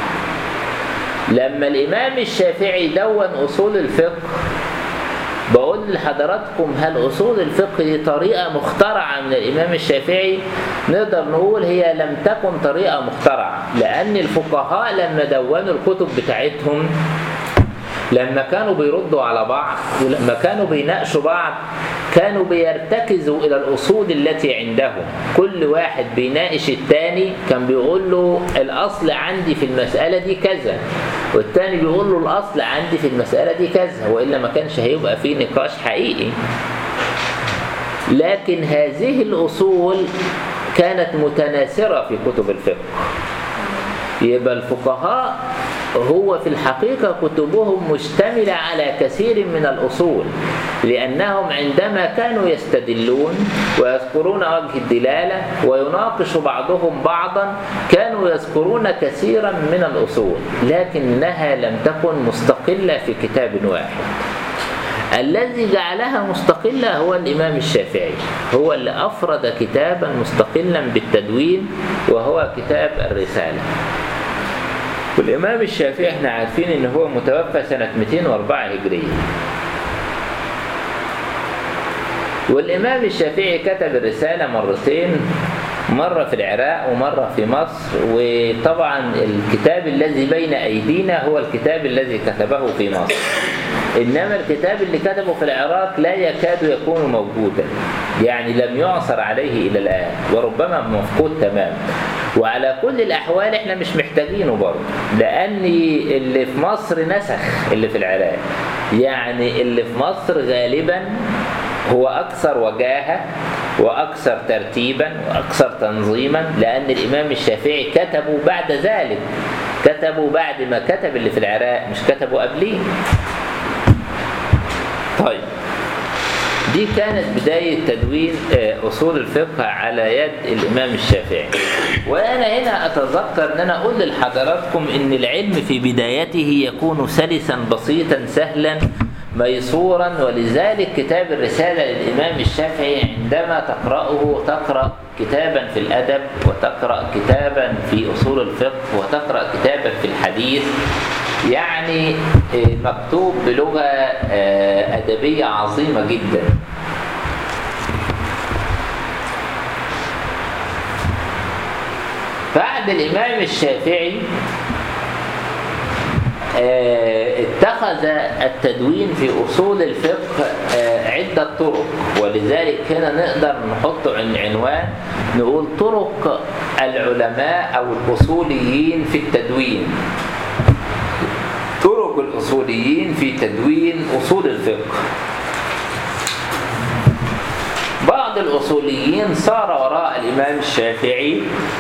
لما الإمام الشافعي دون أصول الفقه بقول لحضراتكم هل أصول الفقه دي طريقة مخترعة من الإمام الشافعي نقدر نقول هي لم تكن طريقة مخترعة لأن الفقهاء لما دونوا الكتب بتاعتهم لما كانوا بيردوا على بعض ولما كانوا بيناقشوا بعض كانوا بيرتكزوا إلى الأصول التي عندهم كل واحد بيناقش التاني كان بيقول له الأصل عندي في المسألة دي كذا والتاني بيقول له الأصل عندي في المسألة دي كذا وإلا ما كانش هيبقى فيه نقاش حقيقي لكن هذه الأصول كانت متناثرة في كتب الفقه يبقى الفقهاء هو في الحقيقة كتبهم مشتملة على كثير من الأصول لأنهم عندما كانوا يستدلون ويذكرون وجه الدلالة ويناقش بعضهم بعضا كانوا يذكرون كثيرا من الأصول لكنها لم تكن مستقلة في كتاب واحد الذي جعلها مستقلة هو الإمام الشافعي هو اللي أفرد كتابا مستقلا بالتدوين وهو كتاب الرسالة والإمام الشافعي احنا عارفين ان هو متوفى سنة 204 هجرية والإمام الشافعي كتب الرسالة مرتين مرة في العراق ومرة في مصر وطبعا الكتاب الذي بين أيدينا هو الكتاب الذي كتبه في مصر إنما الكتاب اللي كتبه في العراق لا يكاد يكون موجودا يعني لم يعثر عليه إلى الآن وربما مفقود تماما وعلى كل الأحوال إحنا مش محتاجينه برضه لأن اللي في مصر نسخ اللي في العراق يعني اللي في مصر غالبا هو أكثر وجاهة وأكثر ترتيبا وأكثر تنظيما لأن الإمام الشافعي كتبوا بعد ذلك كتبوا بعد ما كتب اللي في العراق مش كتبوا قبليه طيب دي كانت بداية تدوين آه، أصول الفقه على يد الإمام الشافعي وأنا هنا أتذكر أن أنا أقول لحضراتكم أن العلم في بدايته يكون سلسا بسيطا سهلا ميسورا ولذلك كتاب الرسالة للإمام الشافعي عندما تقرأه تقرأ كتابا في الأدب وتقرأ كتابا في أصول الفقه وتقرأ كتابا في الحديث يعني آه، مكتوب بلغة آه، أدبية عظيمة جدا بعد الإمام الشافعي آه، اتخذ التدوين في أصول الفقه آه، عدة طرق ولذلك هنا نقدر نحط عن- عنوان نقول طرق العلماء أو الأصوليين في التدوين طرق الأصوليين في تدوين أصول الفقه بعض الأصوليين صار وراء الإمام الشافعي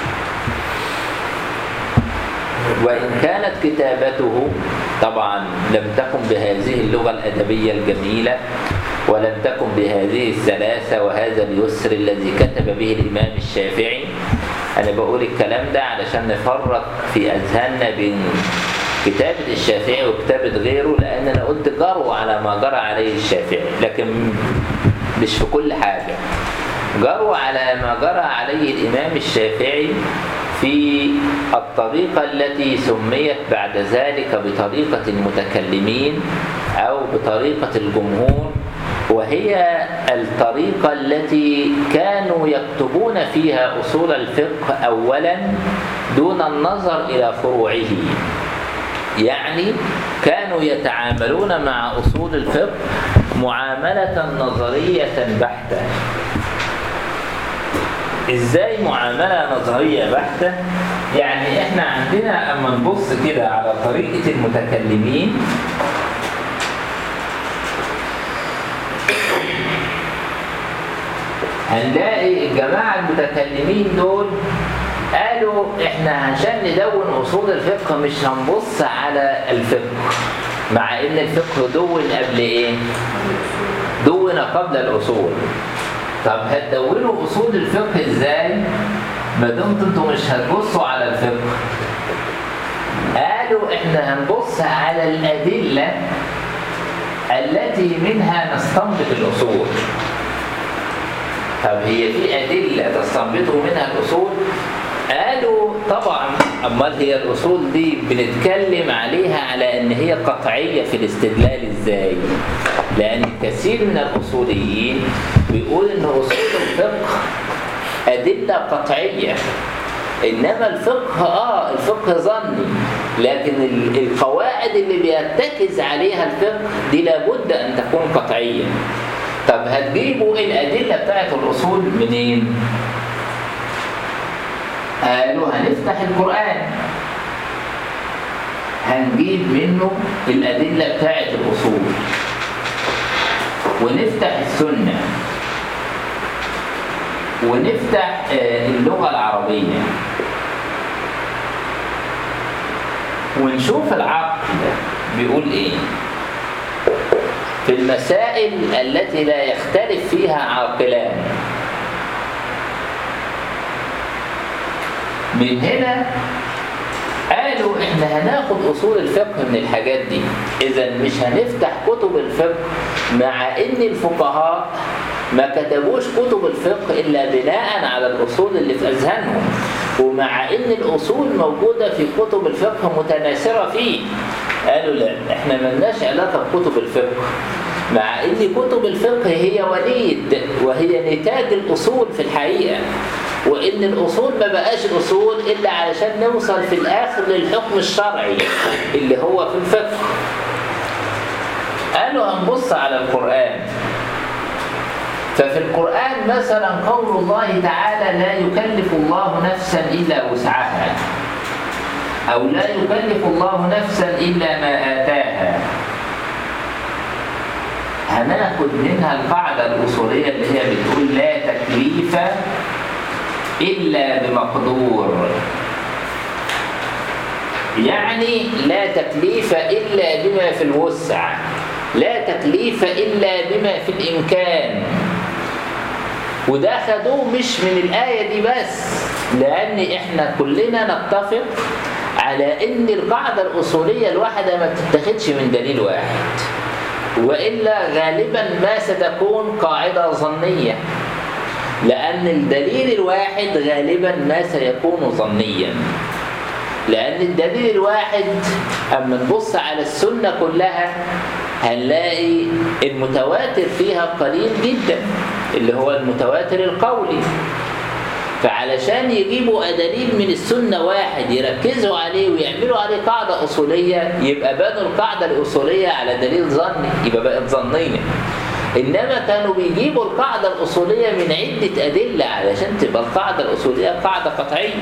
وإن كانت كتابته طبعا لم تكن بهذه اللغة الأدبية الجميلة ولم تكن بهذه السلاسة وهذا اليسر الذي كتب به الإمام الشافعي أنا بقول الكلام ده علشان نفرق في أذهاننا بين كتابة الشافعي وكتابة غيره لأن أنا قلت جروا على ما جرى عليه الشافعي لكن مش في كل حاجة جروا على ما جرى عليه الإمام الشافعي في الطريقة التي سميت بعد ذلك بطريقة المتكلمين أو بطريقة الجمهور وهي الطريقة التي كانوا يكتبون فيها أصول الفقه أولا دون النظر إلى فروعه يعني كانوا يتعاملون مع أصول الفقه معاملة نظرية بحتة ازاي معاملة نظرية بحتة يعني احنا عندنا اما نبص كده على طريقة المتكلمين هنلاقي الجماعة المتكلمين دول قالوا احنا عشان ندون اصول الفقه مش هنبص على الفقه مع ان الفقه دون قبل ايه دون قبل الاصول طب هتدونوا اصول الفقه ازاي ما دمت انتوا مش هتبصوا على الفقه قالوا احنا هنبص على الادله التي منها نستنبط الاصول طب هي في ادله تستنبطوا منها الاصول قالوا طبعا امال هي الاصول دي بنتكلم عليها على ان هي قطعيه في الاستدلال ازاي لان كثير من الاصوليين بيقول ان اصول الفقه ادله قطعيه انما الفقه اه الفقه ظني لكن ال- القواعد اللي بيرتكز عليها الفقه دي لابد ان تكون قطعيه طب هتجيبوا الادله بتاعت الاصول منين قالوا هنفتح القرآن هنجيب منه الأدلة بتاعة الأصول ونفتح السنة ونفتح آه، اللغة العربية ونشوف العقل بيقول ايه في المسائل التي لا يختلف فيها عاقلان من هنا قالوا احنا هناخد اصول الفقه من الحاجات دي اذا مش هنفتح كتب الفقه مع ان الفقهاء ما كتبوش كتب الفقه الا بناء على الاصول اللي في اذهانهم ومع ان الاصول موجوده في كتب الفقه متناثره فيه قالوا لا احنا ملناش علاقه بكتب الفقه مع ان كتب الفقه هي وليد وهي نتاج الاصول في الحقيقه وان الاصول ما بقاش اصول الا علشان نوصل في الاخر للحكم الشرعي اللي هو في الفقه قالوا هنبص على القران ففي القرآن مثلا قول الله تعالى لا يكلف الله نفسا إلا وسعها أو لا يكلف الله نفسا إلا ما آتاها هناخد منها القاعدة الأصولية اللي هي بتقول لا تكليف تكليف إلا بمقدور يعني لا تكليف إلا بما في الوسع لا تكليف إلا بما في الإمكان وده خدوه مش من الآية دي بس لأن إحنا كلنا نتفق على إن القاعدة الأصولية الواحدة ما بتتاخدش من دليل واحد وإلا غالبا ما ستكون قاعدة ظنية لأن الدليل الواحد غالبا ما سيكون ظنيا لأن الدليل الواحد أما نبص على السنة كلها هنلاقي المتواتر فيها قليل جدا اللي هو المتواتر القولي فعلشان يجيبوا دليل من السنة واحد يركزوا عليه ويعملوا عليه قاعدة أصولية يبقى بنوا القاعدة الأصولية على دليل ظني يبقى بقت ظنية إنما كانوا بيجيبوا القاعدة الأصولية من عدة أدلة علشان تبقى القاعدة الأصولية قاعدة قطعية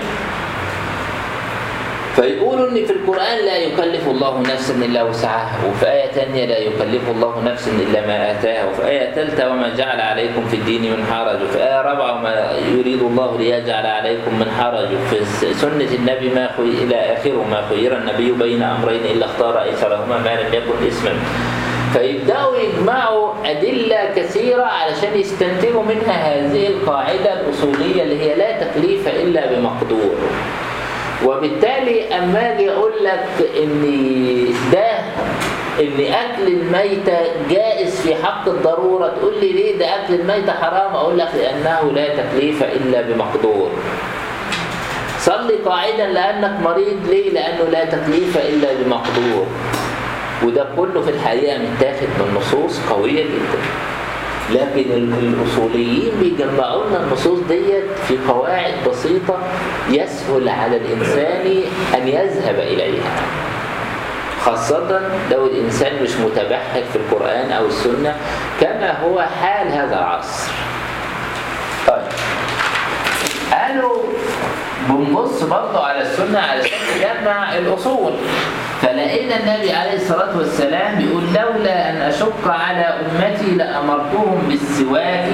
فيقولوا ان في القرآن لا يكلف الله نفسا الا وسعها وفي آية تانية لا يكلف الله نفسا الا ما آتاها وفي آية ثالثة وما جعل عليكم في الدين من حرج وفي آية رابعة وما يريد الله ليجعل عليكم من حرج وفي سنة النبي ما خي إلى آخره ما خير النبي بين أمرين إلا اختار أيسرهما ما لم يكن إثما فيبدأوا يجمعوا أدلة كثيرة علشان يستنتجوا منها هذه القاعدة الأصولية اللي هي لا تكليف إلا بمقدور وبالتالي اما اجي اقول لك ان ده ان اكل الميتة جائز في حق الضرورة تقول لي ليه ده اكل الميتة حرام اقول لك لانه لا تكليف الا بمقدور صلي قاعدا لانك مريض ليه لانه لا تكليف الا بمقدور وده كله في الحقيقة متاخد من نصوص قوية جدا لكن الأصوليين بيجمعوا لنا النصوص ديت في قواعد بسيطة يسهل على الإنسان أن يذهب إليها خاصة لو الإنسان مش متبحر في القرآن أو السنة كما هو حال هذا العصر طيب قالوا بنبص برضه على السنة علشان نجمع الأصول فلقينا النبي عليه الصلاة والسلام بيقول لولا أن أشق على أمتي لأمرتهم بالسواك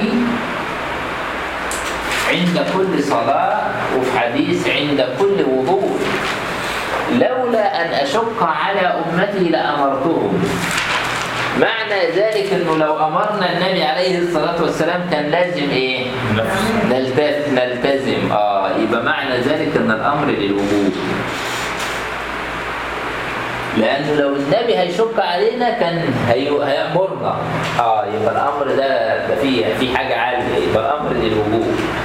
عند كل صلاة وفي حديث عند كل وضوء لولا أن أشق على أمتي لأمرتهم معنى ذلك انه لو امرنا النبي عليه الصلاه والسلام كان لازم ايه؟ نلتزم نلتزم اه يبقى معنى ذلك ان الامر للوجوب لانه لو النبي هيشك علينا كان هي... هيامرنا اه يبقى الامر ده ده فيه في حاجه عاليه يبقى الامر للوجوب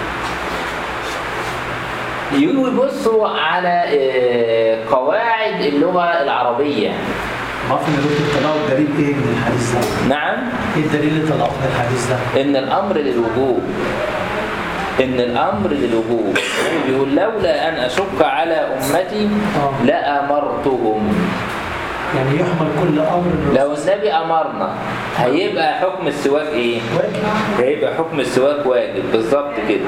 يجوا يبصوا على آه، قواعد اللغه العربيه عارف ان دكتور طلعوا الدليل ايه من الحديث ده؟ نعم ايه الدليل اللي طلعوه من الحديث ده؟ ان الامر للوجوب ان الامر للوجوب بيقول لولا ان اشق على امتي آه. لامرتهم يعني يحمل كل امر من لو النبي امرنا هيبقى حكم السواك ايه واجب هيبقى حكم السواك واجب بالظبط كده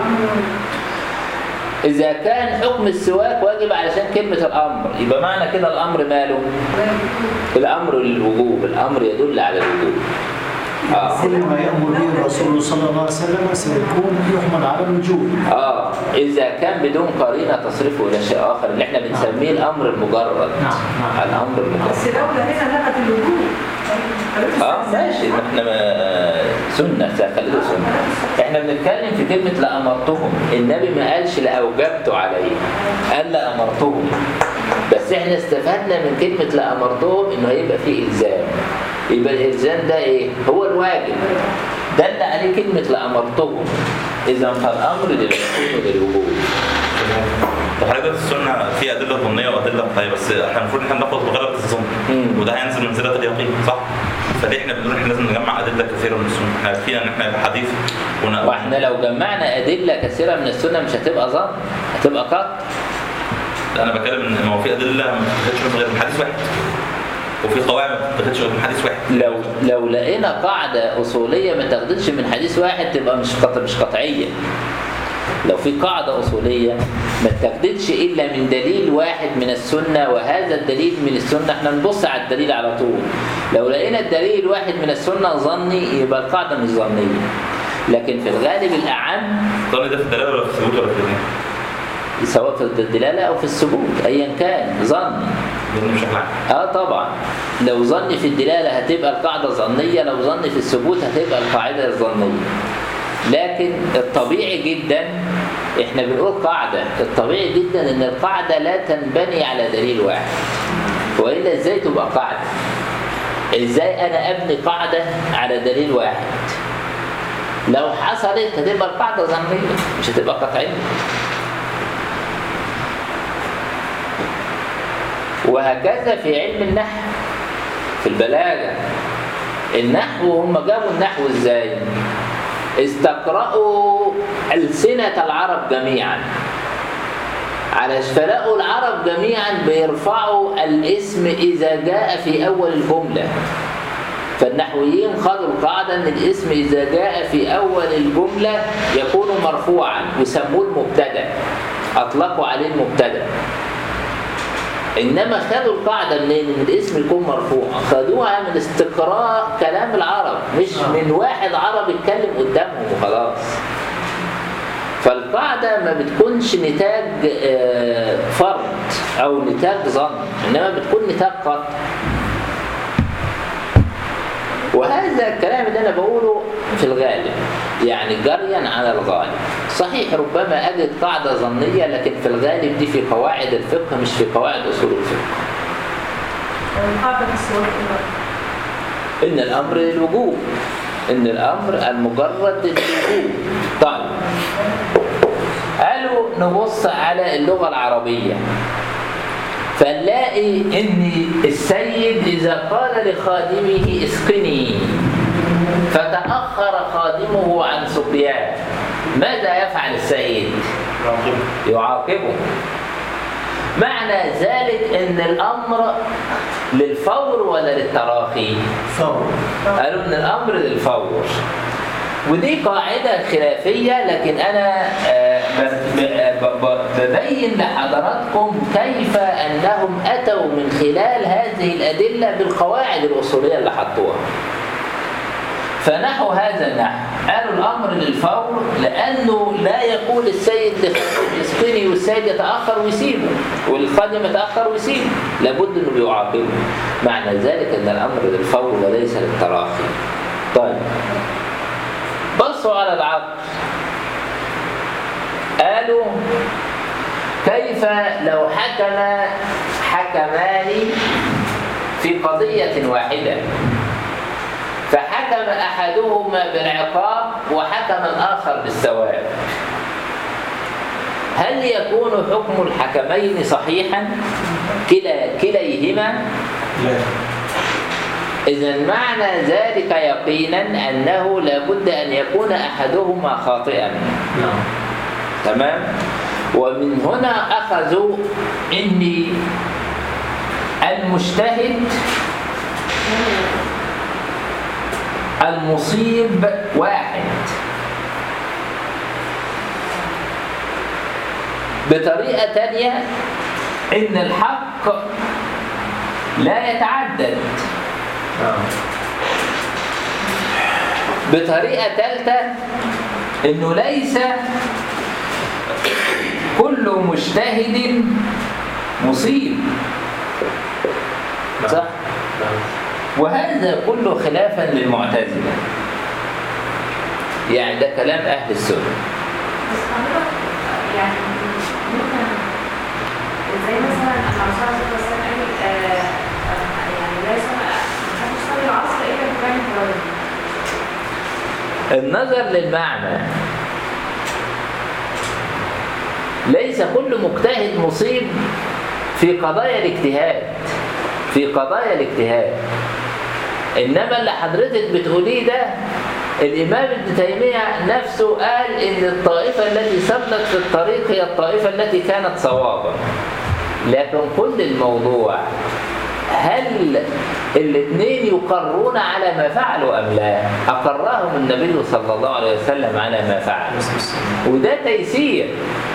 إذا كان حكم السواك واجب علشان كلمة الأمر يبقى معنى كده الأمر ماله؟ الأمر للوجوب الأمر يدل على الوجوب آه. كل ما يأمر به الرسول صلى الله عليه وسلم سيكون يحمل على الوجوب اه اذا كان بدون قرينه تصرفه الى شيء اخر اللي احنا بنسميه الامر المجرد نعم، نعم. الامر المجرد بس لولا هنا لغت الوجود اه ماشي ما احنا ما سنه خليله سنه احنا بنتكلم في كلمه لامرتهم النبي ما قالش لاوجبت عليه قال لامرتهم بس احنا استفدنا من كلمه لامرتهم انه هيبقى فيه الزام يبقى الالزام ده ايه هو الواجب دل عليه كلمه لامرتهم اذا فالامر للوجوب للوجوب طب حضرتك السنه في ادله ظنيه وادله طيب بس احنا المفروض ان احنا ناخد بغلبه الظن مم. وده هينزل منزله اليقين صح؟ فليه احنا بنقول احنا لازم نجمع ادله كثيره من السنه احنا يكفينا ان احنا الحديث ون... واحنا لو جمعنا ادله كثيره من السنه مش هتبقى ظن هتبقى قط انا بتكلم ان هو في ادله ما بتتاخدش غير من حديث واحد وفي قواعد ما بتتاخدش غير من حديث واحد لو لو لقينا قاعده اصوليه ما تاخدش من حديث واحد تبقى مش قط... مش قطعيه لو في قاعده اصوليه ما تاخدش الا من دليل واحد من السنه وهذا الدليل من السنه احنا نبص على الدليل على طول لو لقينا الدليل واحد من السنه ظني يبقى القاعده مش ظنيه لكن في الغالب الأعم الظن ده في الدلاله ولا في الثبوت ولا في الاثنين؟ سواء في الدلالة أو في الثبوت أيا كان ظن لان بشكل عام اه طبعا لو ظن في الدلالة هتبقى القاعدة ظنية لو ظن في الثبوت هتبقى القاعدة ظنية لكن الطبيعي جدا احنا بنقول قاعدة الطبيعي جدا ان القاعدة لا تنبني على دليل واحد وإلا ازاي تبقى قاعدة ازاي انا ابني قاعدة على دليل واحد لو حصلت هتبقى القاعدة ظنية مش هتبقى قطعية وهكذا في علم النحو في البلاغة النحو هم جابوا النحو ازاي استقرأوا ألسنة العرب جميعا على فلقوا العرب جميعا بيرفعوا الاسم إذا جاء في أول الجملة فالنحويين خدوا القاعدة أن الاسم إذا جاء في أول الجملة يكون مرفوعا وسموه المبتدأ أطلقوا عليه المبتدأ انما خدوا القاعده منين ان الاسم يكون مرفوع خدوها من استقراء كلام العرب مش من واحد عربي اتكلم قدامهم وخلاص فالقاعده ما بتكونش نتاج آه، فرد او نتاج ظن انما بتكون نتاج قطع وهذا الكلام اللي انا بقوله في الغالب يعني جريا على الغالب صحيح ربما اجد قاعده ظنيه لكن في الغالب دي في قواعد الفقه مش في قواعد اصول الفقه القاعدة في الصور إيه بقى؟ ان الامر للوجوب ان الامر المجرد للوجوب طيب قالوا نبص على اللغه العربيه فنلاقي ان السيد اذا قال لخادمه اسقني فتاخر خادمه عن سقياه ماذا يفعل السيد يعاقبه معنى ذلك ان الامر للفور ولا للتراخي ثور قالوا ان الامر للفور ودي قاعدة خلافية لكن أنا آه، ب- ب- ب- ببين لحضراتكم كيف أنهم أتوا من خلال هذه الأدلة بالقواعد الأصولية اللي حطوها فنحو هذا النحو قالوا الأمر للفور لأنه لا يقول السيد لخادم اسقني والسيد يتأخر ويسيبه والخادم يتأخر ويسيبه لابد أنه بيعاقبه معنى ذلك أن الأمر للفور وليس للتراخي طيب بصوا على العقل قالوا كيف لو حكم حكمان في قضية واحدة فحكم أحدهما بالعقاب وحكم الآخر بالثواب هل يكون حكم الحكمين صحيحا كلا كليهما لا إذا معنى ذلك يقينا أنه لابد أن يكون أحدهما خاطئا نعم تمام ومن هنا أخذوا إني المجتهد المصيب واحد بطريقة تانية إن الحق لا يتعدد نعم بطريقة ثالثة إنه ليس كل مجتهد مصيب صح؟ وهذا كله خلافا للمعتزلة يعني ده كلام أهل السنة بس حضرتك يعني ممكن زي مثلا أنا عشان أقول بس أنا قال آه، آه، يعني لا يسمع محدش يصلي العصر إلا بفعل الفرائض النظر للمعنى ليس كل مجتهد مصيب في قضايا الاجتهاد في قضايا الاجتهاد انما اللي حضرتك بتقوليه ده الامام ابن تيميه نفسه قال ان الطائفه التي سبلت في الطريق هي الطائفه التي كانت صوابا لكن كل الموضوع هل الاثنين يقرون على ما فعلوا ام لا اقرهم النبي صلى الله عليه وسلم على ما فعلوا وده تيسير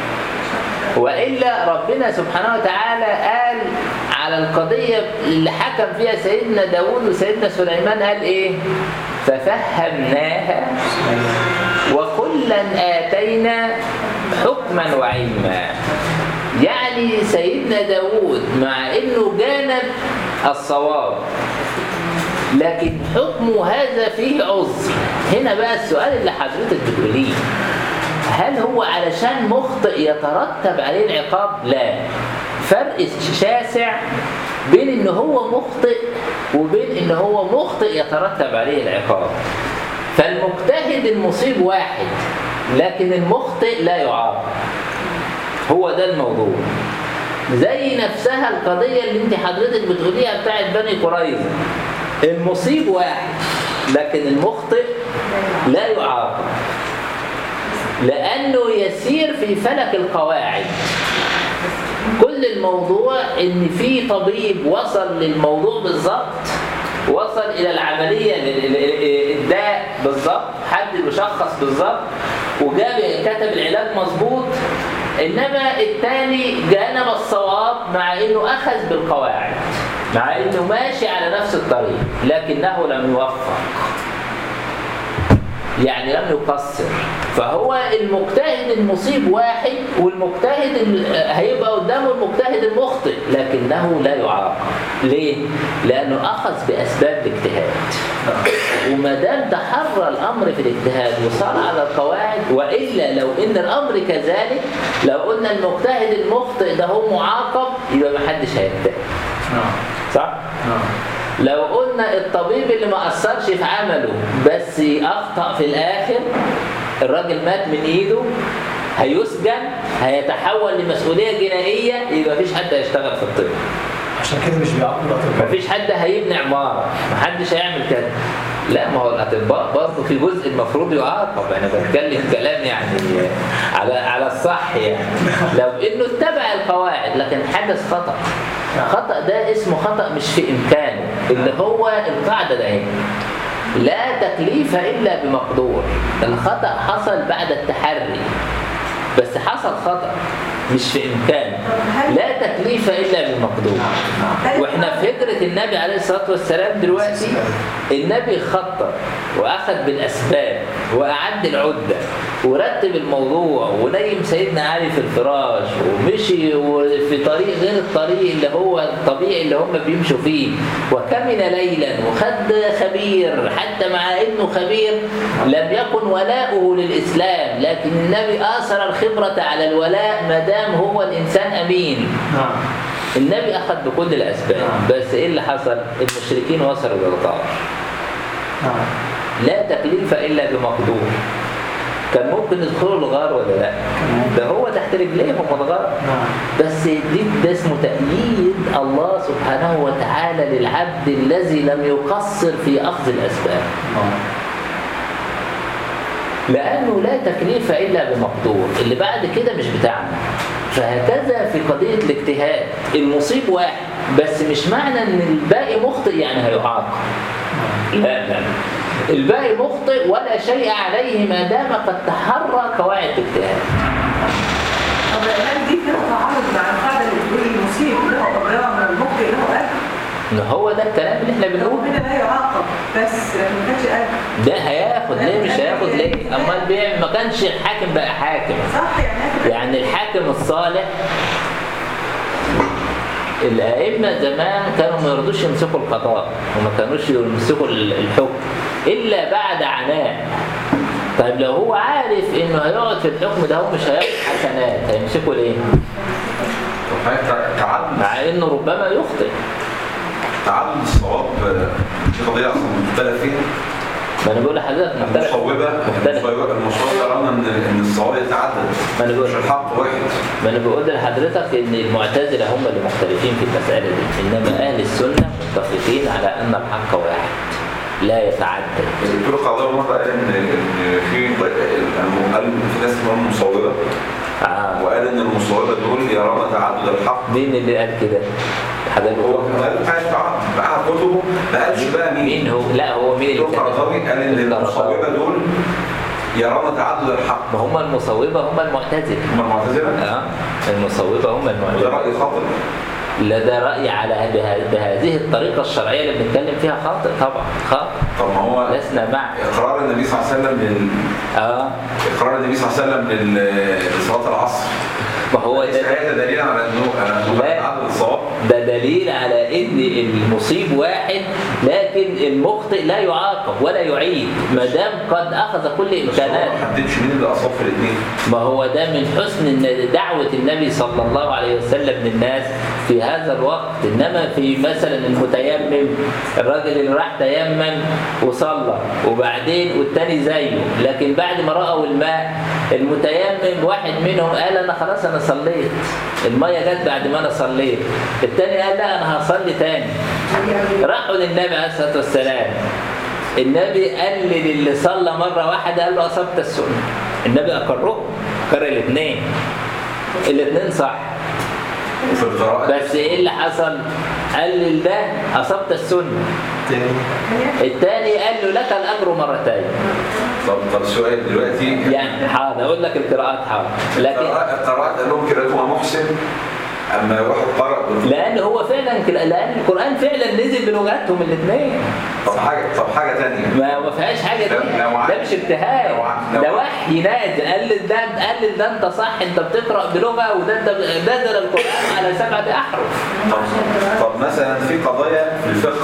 والا ربنا سبحانه وتعالى قال على القضيه اللي حكم فيها سيدنا داوود وسيدنا سليمان قال ايه ففهمناها وكلا آتينا حكما وعلما يعني سيدنا داود مع انه جانب الصواب لكن حكمه هذا فيه عذر هنا بقى السؤال اللي حضرتك بتقوليه هل هو علشان مخطئ يترتب عليه العقاب لا فرق شاسع بين ان هو مخطئ وبين ان هو مخطئ يترتب عليه العقاب فالمجتهد المصيب واحد لكن المخطئ لا يعاقب هو ده الموضوع زي نفسها القضية اللي انت حضرتك بتقوليها بتاعت بني قريظة المصيب واحد لكن المخطئ لا يعاقب لأنه يسير في فلك القواعد كل الموضوع ان في طبيب وصل للموضوع بالظبط وصل الى العمليه الداء بالظبط حد بيشخص بالظبط وجاب كتب العلاج مظبوط انما الثاني جانب الصواب مع انه اخذ بالقواعد مع انه ماشي على نفس الطريق لكنه لم يوفق يعني لم يقصر فهو المجتهد المصيب واحد والمجتهد ال- هيبقى قدامه المجتهد المخطئ لكنه لا يعاقب ليه؟ لأنه أخذ بأسباب الاجتهاد وما دام تحرى الأمر في الاجتهاد وصار على القواعد وإلا لو إن الأمر كذلك لو قلنا المجتهد المخطئ ده هو معاقب يبقى محدش هيجتهد نعم صح؟ نعم لو قلنا الطبيب اللي ما أثرش في عمله بس أخطأ في الآخر الراجل مات من إيده هيسجن هيتحول لمسؤولية جنائية يبقى مفيش حد هيشتغل في الطب عشان كده مش بيعاقبوا الاطباء مفيش حد هيبني عمارة محدش هيعمل كده لا ما هو الأطباء برضه في جزء المفروض يعاقب أنا بتكلم كلام يعني على على الصح يعني لو إنه اتبع القواعد لكن حدث خطأ خطأ ده اسمه خطأ مش في إمكانه اللي هو القاعدة ده هي لا تكليف إلا بمقدور الخطأ حصل بعد التحري بس حصل خطأ مش في إمكانه لا تكليف إلا بمقدور واحنا في هجرة النبي عليه الصلاة والسلام دلوقتي النبي خطط وأخذ بالأسباب وأعد العدة ورتب الموضوع ونيم سيدنا علي في الفراش ومشي في طريق غير الطريق اللي هو الطبيعي اللي هم بيمشوا فيه وكمن ليلا وخد خبير حتى مع انه خبير لم يكن ولاؤه للإسلام لكن النبي آثر الخبرة على الولاء ما دام هو الإنسان أمين نعم النبي أخذ بكل الأسباب بس إيه اللي حصل؟ المشركين وصلوا للغار نعم لا تكليف إلا بمقدور كان ممكن يدخلوا الغار ولا لا؟ ده هو تحت رجليهم الغار نعم بس دي ده اسمه تأييد الله سبحانه وتعالى للعبد الذي لم يقصر في أخذ الأسباب نعم لأنه لا تكليف إلا بمقدور اللي بعد كده مش بتاعنا فهكذا في قضية الاجتهاد المصيب واحد بس مش معنى ان الباقي مخطئ يعني هيعاقب لا لا الباقي مخطئ ولا شيء عليه ما دام قد تحرى قواعد الاجتهاد طب هل دي فيها تعارض مع القاعده اللي بتقول المصيب له اجرام والمخطئ له اجر؟ ان هو ده الكلام اللي احنا هو بنقوله هنا لا يعاقب بس ما كانش اجر ده هياخد ليه مش هياخد ليه امال بيعمل ما كانش الحاكم بقى حاكم صح يعني أجر. يعني الحاكم الصالح الأئمة زمان كانوا ما يرضوش يمسكوا القضاء وما كانوش يمسكوا الحكم إلا بعد عناء طيب لو هو عارف إنه هيقعد في الحكم ده هو مش هياخد حسنات هيمسكوا ليه؟ وحضرتك تعدد مع إنه ربما يخطئ تعدد الصواب آه، دي قضيه اصلا مختلف فيها ما أنا بقول لحضرتك مختلف المصوبه مختلف المصوبه المصوبه يرون ان ان الصواب يتعدد ما أنا بقول مش الحق واحد ما أنا بقول لحضرتك إن المعتزلة هم اللي مختلفين في المسألة دي إنما أهل السنة متفقين على أن الحق واحد لا يتعدد الدكتور قضاء مره قال ان ان في قال في ناس اسمهم مصوبه آه. وقال ان المصوبه دول يرون تعدد الحق مين اللي قال كده؟ حضرتك هو كان قال حاجه بعد بعد كتبه ما قالش بقى مين مين هو؟ لا هو مين اللي الدكتور قرطاوي قال ان القرطاوي. المصوبه دول يرون تعدد الحق ما هم المصوبة هم المعتزلة هم المعتزله اه المصوبة هم وده المعتزلة راي خاطئ لا ده رأي على به- بهذه الطريقة الشرعية اللي بنتكلم فيها خاطئ طبعا خاطئ طب ما هو لسنا مع اقرار النبي صلى الله عليه وسلم لل... اه اقرار النبي صلى الله عليه وسلم لل... لصلاه العصر ما هو ليس ده هذا دليل على انه على انه لا. عدد الصواب ده دليل على ان المصيب واحد لكن المخطئ لا يعاقب ولا يعيد ما دام قد اخذ كل بس هو امكاناته ما حددش مين اللي اصاب في الاثنين ما هو ده من حسن إن دعوة النبي صلى الله عليه وسلم للناس في هذا الوقت إنما في مثلا المتيمم الراجل اللي راح تيمم وصلى وبعدين والتاني زيه لكن بعد ما رأوا الماء المتيمم واحد منهم قال أنا خلاص أنا صليت المية جت بعد ما أنا صليت التاني قال لا أنا هصلي تاني راحوا للنبي عليه الصلاة والسلام النبي قال للي صلى مرة واحدة قال له أصبت السنة النبي أقره أقر الاثنين الاثنين صح وفي القراءه بس إيه اللي حصل؟ قال لده أصبت السنة تاني الثاني قال له لك الأجر مرتين طب طب السؤال دلوقتي يعني حاضر أقول لك القراءات حاضر لكن القراءات القراءات قال لهم كده محسن اما واحد قرأ بال- لأن هو فعلا كده- لأن القرآن فعلا نزل بلغتهم الاثنين طب حاجه طب حاجه ثانيه ما ما فيهاش حاجه دي لو- لو عن- ده مش اجتهاد لو عن- لو ده عن- وحي نازل قال لي ده قال لي ده انت صح انت بتقرا بلغه وده انت نزل القران على سبعه احرف طب طب مثلا في قضايا في الفقه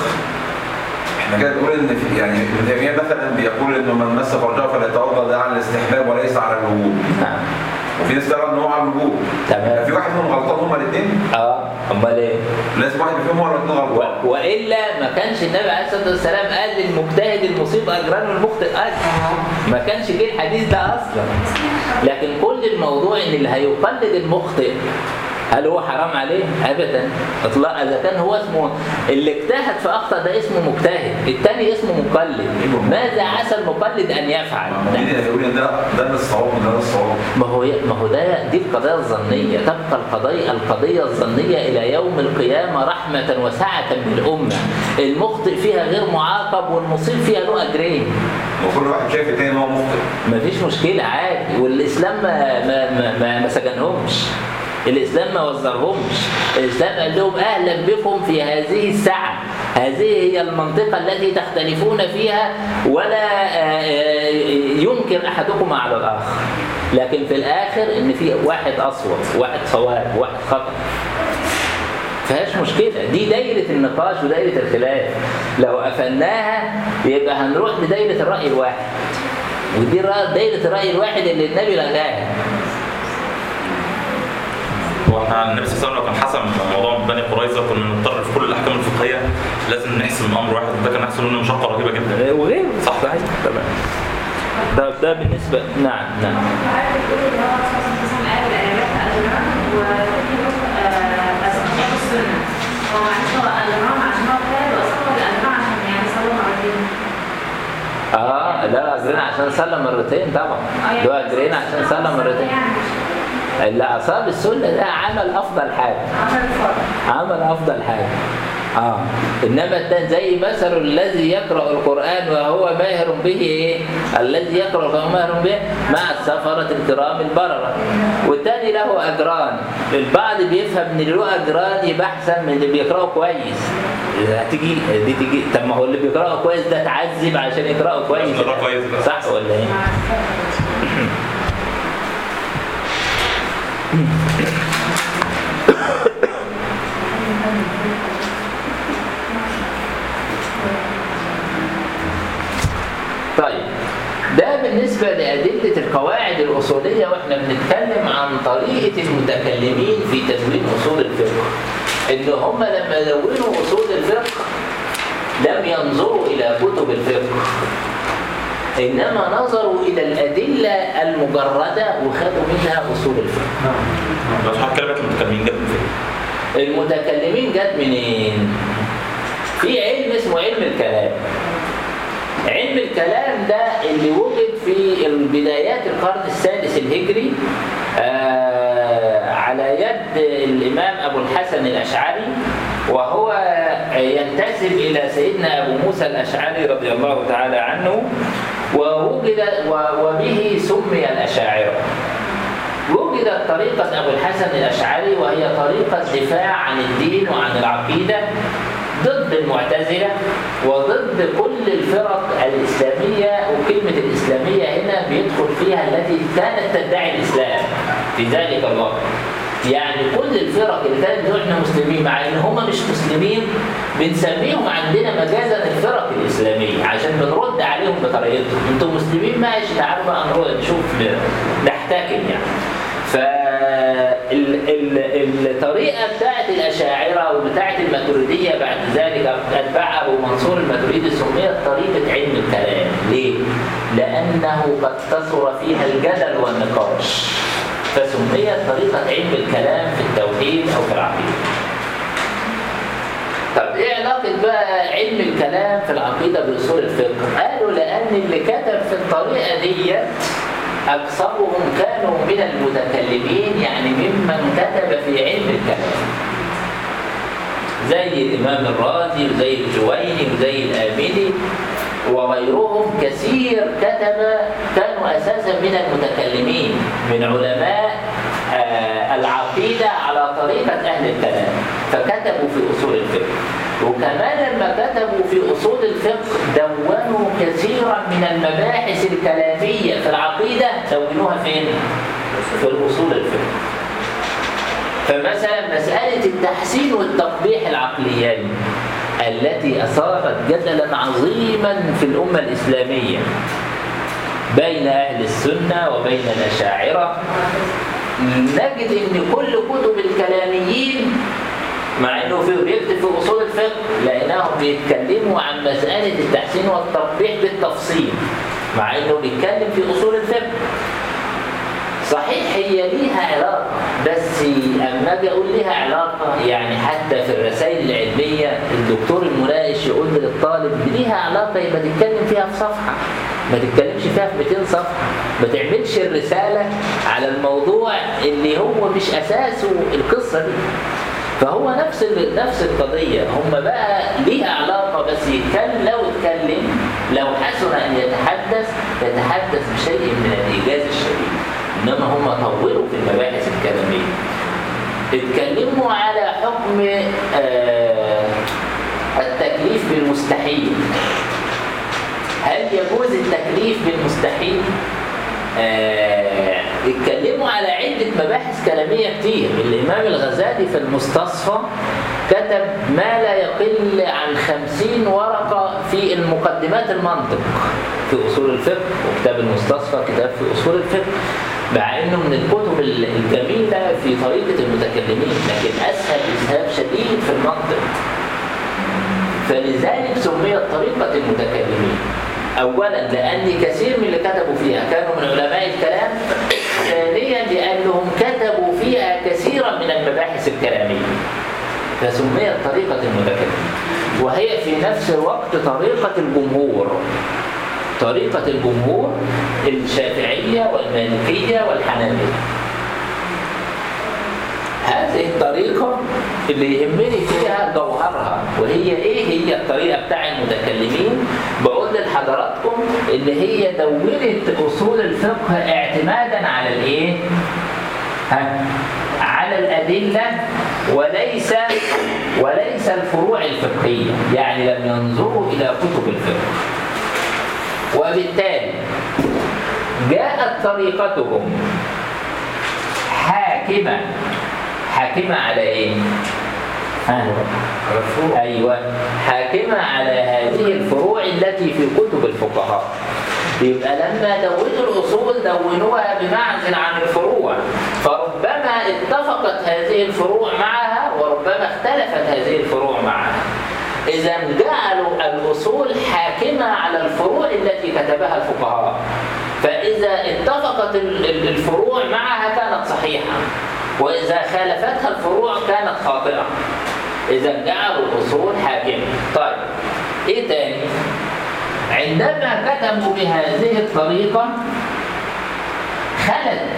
احنا كده بنقول ان في يعني ابن تيميه مثلا بيقول انه من مس فرجه فليتوضا ده على الاستحباب وليس على الوجوب نعم وفي ناس ترى ان هو على الوجوب تمام. في واحد منهم غلطان هما الاثنين اه امال ايه لازم واحد فيهم هو الاثنين غلطان و- والا ما كانش النبي عليه الصلاه والسلام قال للمجتهد المصيب اجران والمخطئ اجر ما كانش جه الحديث ده اصلا لكن كل الموضوع ان اللي هيقلد المخطئ هل هو حرام عليه؟ ابدا اطلاق اذا كان هو اسمه اللي اجتهد في اخطا ده اسمه مجتهد، الثاني اسمه مقلد، ماذا عسى المقلد ان يفعل؟ مين اللي هيقول ان ده ده مش الصواب وده ده الصواب ما هو ما هو ده دي القضايا الظنيه تبقى القضايا القضيه الظنيه الى يوم القيامه رحمه وسعه بالامه المخطئ فيها غير معاقب والمصيب فيها له اجرين وكل واحد شايف التاني ان هو مخطئ مفيش مشكله عادي والاسلام ما ما ما, ما, ما سجنهمش الاسلام ما وزرهمش الاسلام قال لهم اهلا بكم في هذه الساعه هذه هي المنطقه التي تختلفون فيها ولا آه، آه، ينكر احدكم على الاخر لكن في الاخر ان في واحد اصوب واحد صواب واحد خطا فيهاش مشكلة دي دايرة النقاش ودايرة الخلاف لو قفلناها يبقى هنروح لدايرة الرأي الواحد ودي الرأي- دايرة الرأي الواحد اللي النبي لغاها هو احنا النبي صلى الله عليه وسلم لو كان حسم موضوع بني قريظه كنا نضطر في كل الاحكام الفقهيه لازم نحسم امر واحد وده كان هيحصل منه مشقه رهيبه جدا وغيره صح صحيح تمام ده ده بالنسبة نعم نعم عارف بتقول ان هو صلى الله عليه وسلم قال الايات اجرام وفي اسماء السنه هو معلش هو اجرام عشان هو كتاب واصلا ولا اجرام عشان يعني صلى مرتين اه لا اجرين عشان صلى مرتين طبعا ده اجرين عشان صلى مرتين اللي اصاب السنة ده عمل افضل حاجة عمل الفرق عمل افضل حاجه اه انما التاني زي مثل الذي يقرا القران وهو ماهر به ايه الذي يقرا وهو ماهر به مع السفره الكرام البرره والتاني له اجران البعض بيفهم ان له اجران يبقى احسن من اللي بيقراه كويس هتيجي دي تيجي طب ما هو اللي بيقراه كويس ده اتعذب عشان يقراه كويس عشان يقرأه كويس بقى. صح ولا ايه طيب ده بالنسبة لأدلة القواعد الأصولية وإحنا بنتكلم عن طريقة المتكلمين في تدوين أصول الفقه إن هم لما دونوا أصول الفقه لم ينظروا إلى كتب الفقه إنما نظروا إلى الأدلة المجردة وخدوا منها أصول الفقه لو صحاب كلمه المتكلمين جت من فين؟ المتكلمين جت منين؟ في علم اسمه علم الكلام علم الكلام ده اللي وجد في بدايات القرن السادس الهجري آه على يد الإمام أبو الحسن الأشعري وهو ينتسب إلى سيدنا أبو موسى الأشعري رضي الله تعالى عنه ووجد و- وبه سمي الأشاعرة وجدت طريقة أبو الحسن الأشعري وهي طريقة دفاع عن الدين وعن العقيدة ضد المعتزلة وضد كل الفرق الإسلامية وكلمة الإسلامية هنا بيدخل فيها التي كانت تدعي الإسلام في ذلك الوقت يعني كل الفرق اللي كانت بتقول احنا مسلمين مع ان هم مش مسلمين بنسميهم عندنا مجازا الفرق الاسلاميه عشان بنرد عليهم بطريقتهم انتم مسلمين ماشي تعالوا بقى نروح نشوف نحتكم يعني فالطريقه بتاعت الاشاعره وبتاعت الماتريديه بعد ذلك اتباع ابو منصور الماتريدي سميت طريقه علم الكلام ليه؟ لانه قد كثر فيها الجدل والنقاش فسميت طريقه علم الكلام في التوحيد او في العقيده طب ايه علاقة بقى علم الكلام في العقيدة بأصول الفقه؟ قالوا لأن اللي كتب في الطريقة ديت أكثرهم كانوا من المتكلمين يعني ممن كتب في علم الكلام زي الإمام الرازي وزي الجويني وزي الآملي وغيرهم كثير كتب كانوا أساسا من المتكلمين من علماء آه، العقيدة على طريقة أهل الكلام فكتبوا في أصول الفقه وكمان لما كتبوا في أصول الفقه دونوا كثيرا من المباحث الكلامية في العقيدة دونوها فين؟ في الأصول الفقه فمثلا مسألة التحسين والتقبيح العقليين التي أثارت جدلا عظيما في الأمة الإسلامية بين أهل السنة وبين الأشاعرة نجد ان كل كتب الكلاميين مع انه في بيكتب في اصول الفقه لقيناهم بيتكلموا عن مساله التحسين والتقبيح بالتفصيل مع انه بيتكلم في اصول الفقه صحيح هي ليها علاقة بس أما أجي أقول ليها علاقة يعني حتى في الرسائل العلمية الدكتور المناقش يقول للطالب دي ليها علاقة يبقى تتكلم فيها في صفحة ما تتكلمش فيها في 200 صفحة ما تعملش الرسالة على الموضوع اللي هو مش أساسه القصة دي فهو نفس ال- نفس القضية هم بقى ليها علاقة بس يتكلم لو اتكلم لو حسن أن يتحدث يتحدث بشيء من الإيجاز الشديد إنما هم طولوا في المباحث الكلامية اتكلموا على حكم آه التكليف بالمستحيل هل يجوز التكليف بالمستحيل؟ آه، اتكلموا على عدة مباحث كلامية كتير الإمام الغزالي في المستصفى كتب ما لا يقل عن خمسين ورقة في المقدمات المنطق في أصول الفقه وكتاب المستصفى كتاب في أصول الفقه مع انه من الكتب الجميله في طريقه المتكلمين لكن اسهل اسهاب شديد في المنطق فلذلك سميت طريقة المتكلمين أولا لأن كثير من اللي كتبوا فيها كانوا من علماء الكلام ثانيا لأنهم كتبوا فيها كثيرا من المباحث الكلامية فسميت طريقة المتكلمين وهي في نفس الوقت طريقة الجمهور طريقة الجمهور الشافعية والمالكية والحنابلة هذه الطريقة اللي يهمني فيها جوهرها وهي ايه هي الطريقة بتاع المتكلمين بقول لحضراتكم ان هي دونت اصول الفقه اعتمادا على الايه ها على الأدلة وليس وليس الفروع الفقهية يعني لم ينظروا إلى كتب الفقه وبالتالي جاءت طريقتهم حاكمة حاكمة على ايه؟ ها؟ ايوه حاكمة على هذه الفروع التي في كتب الفقهاء يبقى لما دونوا الاصول دونوها بمعزل عن الفروع فربما اتفقت هذه الفروع معها وربما اختلفت هذه الفروع معها إذا جعلوا الأصول حاكمة على الفروع التي كتبها الفقهاء فإذا اتفقت ال- ال- الفروع معها كانت صحيحة وإذا خالفتها الفروع كانت خاطئة إذا جعلوا الأصول حاكمة طيب إيه تاني؟ عندما كتبوا بهذه الطريقة خلت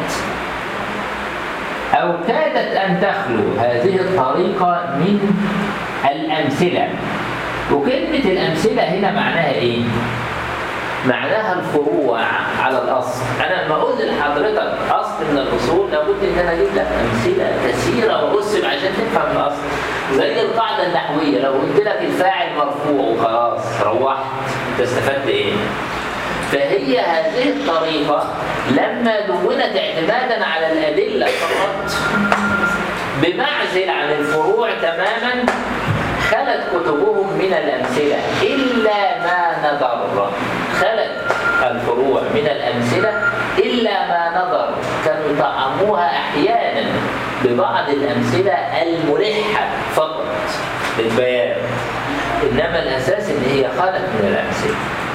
أو كادت أن تخلو هذه الطريقة من الأمثلة وكلمة الأمثلة هنا معناها إيه؟ معناها الفروع على الاصل انا لما اقول لحضرتك اصل من الاصول لابد ان انا اجيب لك امثله كثيره وارسم عشان تفهم الاصل زي القاعده النحويه لو قلت لك الفاعل مرفوع وخلاص روحت انت استفدت ايه فهي هذه الطريقه لما دونت اعتمادا على الادله فقط بمعزل عن الفروع تماما خلت كتبهم من الأمثلة إلا ما نظر خلت الفروع من الأمثلة إلا ما نظر كانوا يطعموها أحيانا ببعض الأمثلة الملحة فقط للبيان إنما الأساس إن هي خلت من الأمثلة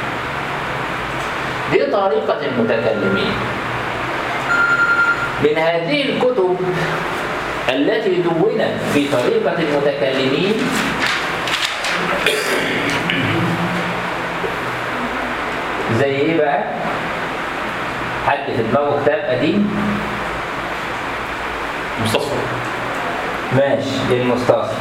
دي طريقة المتكلمين من هذه الكتب التي دونت في طريقة المتكلمين زي ايه بقى؟ حد في دماغه كتاب قديم؟ مستصفى ماشي المستصفى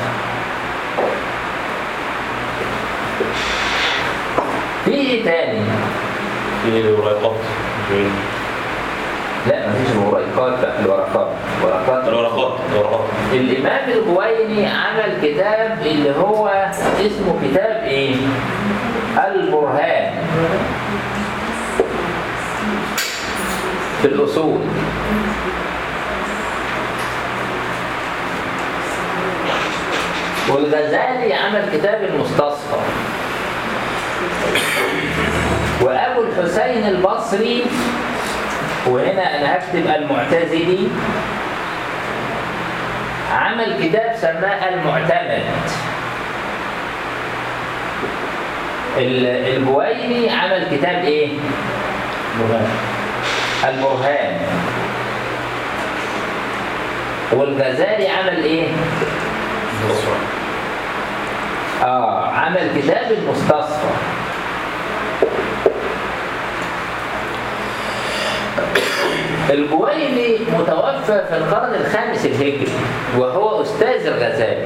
في ايه تاني؟ في ورقات في لا مفيش الورقات بقى الورقات ورقات الورقات الورقات الإمام الجويني عمل كتاب اللي هو اسمه كتاب إيه؟ البرهان في الأصول والغزالي عمل كتاب المستصفى وأبو الحسين البصري وهنا أنا هكتب المعتزلي عمل كتاب سماه المعتمد ال- البويني عمل كتاب ايه؟ البرهان والغزالي عمل ايه؟ مستصفى اه عمل كتاب المستصفى الجويني متوفى في القرن الخامس الهجري وهو أستاذ الغزالي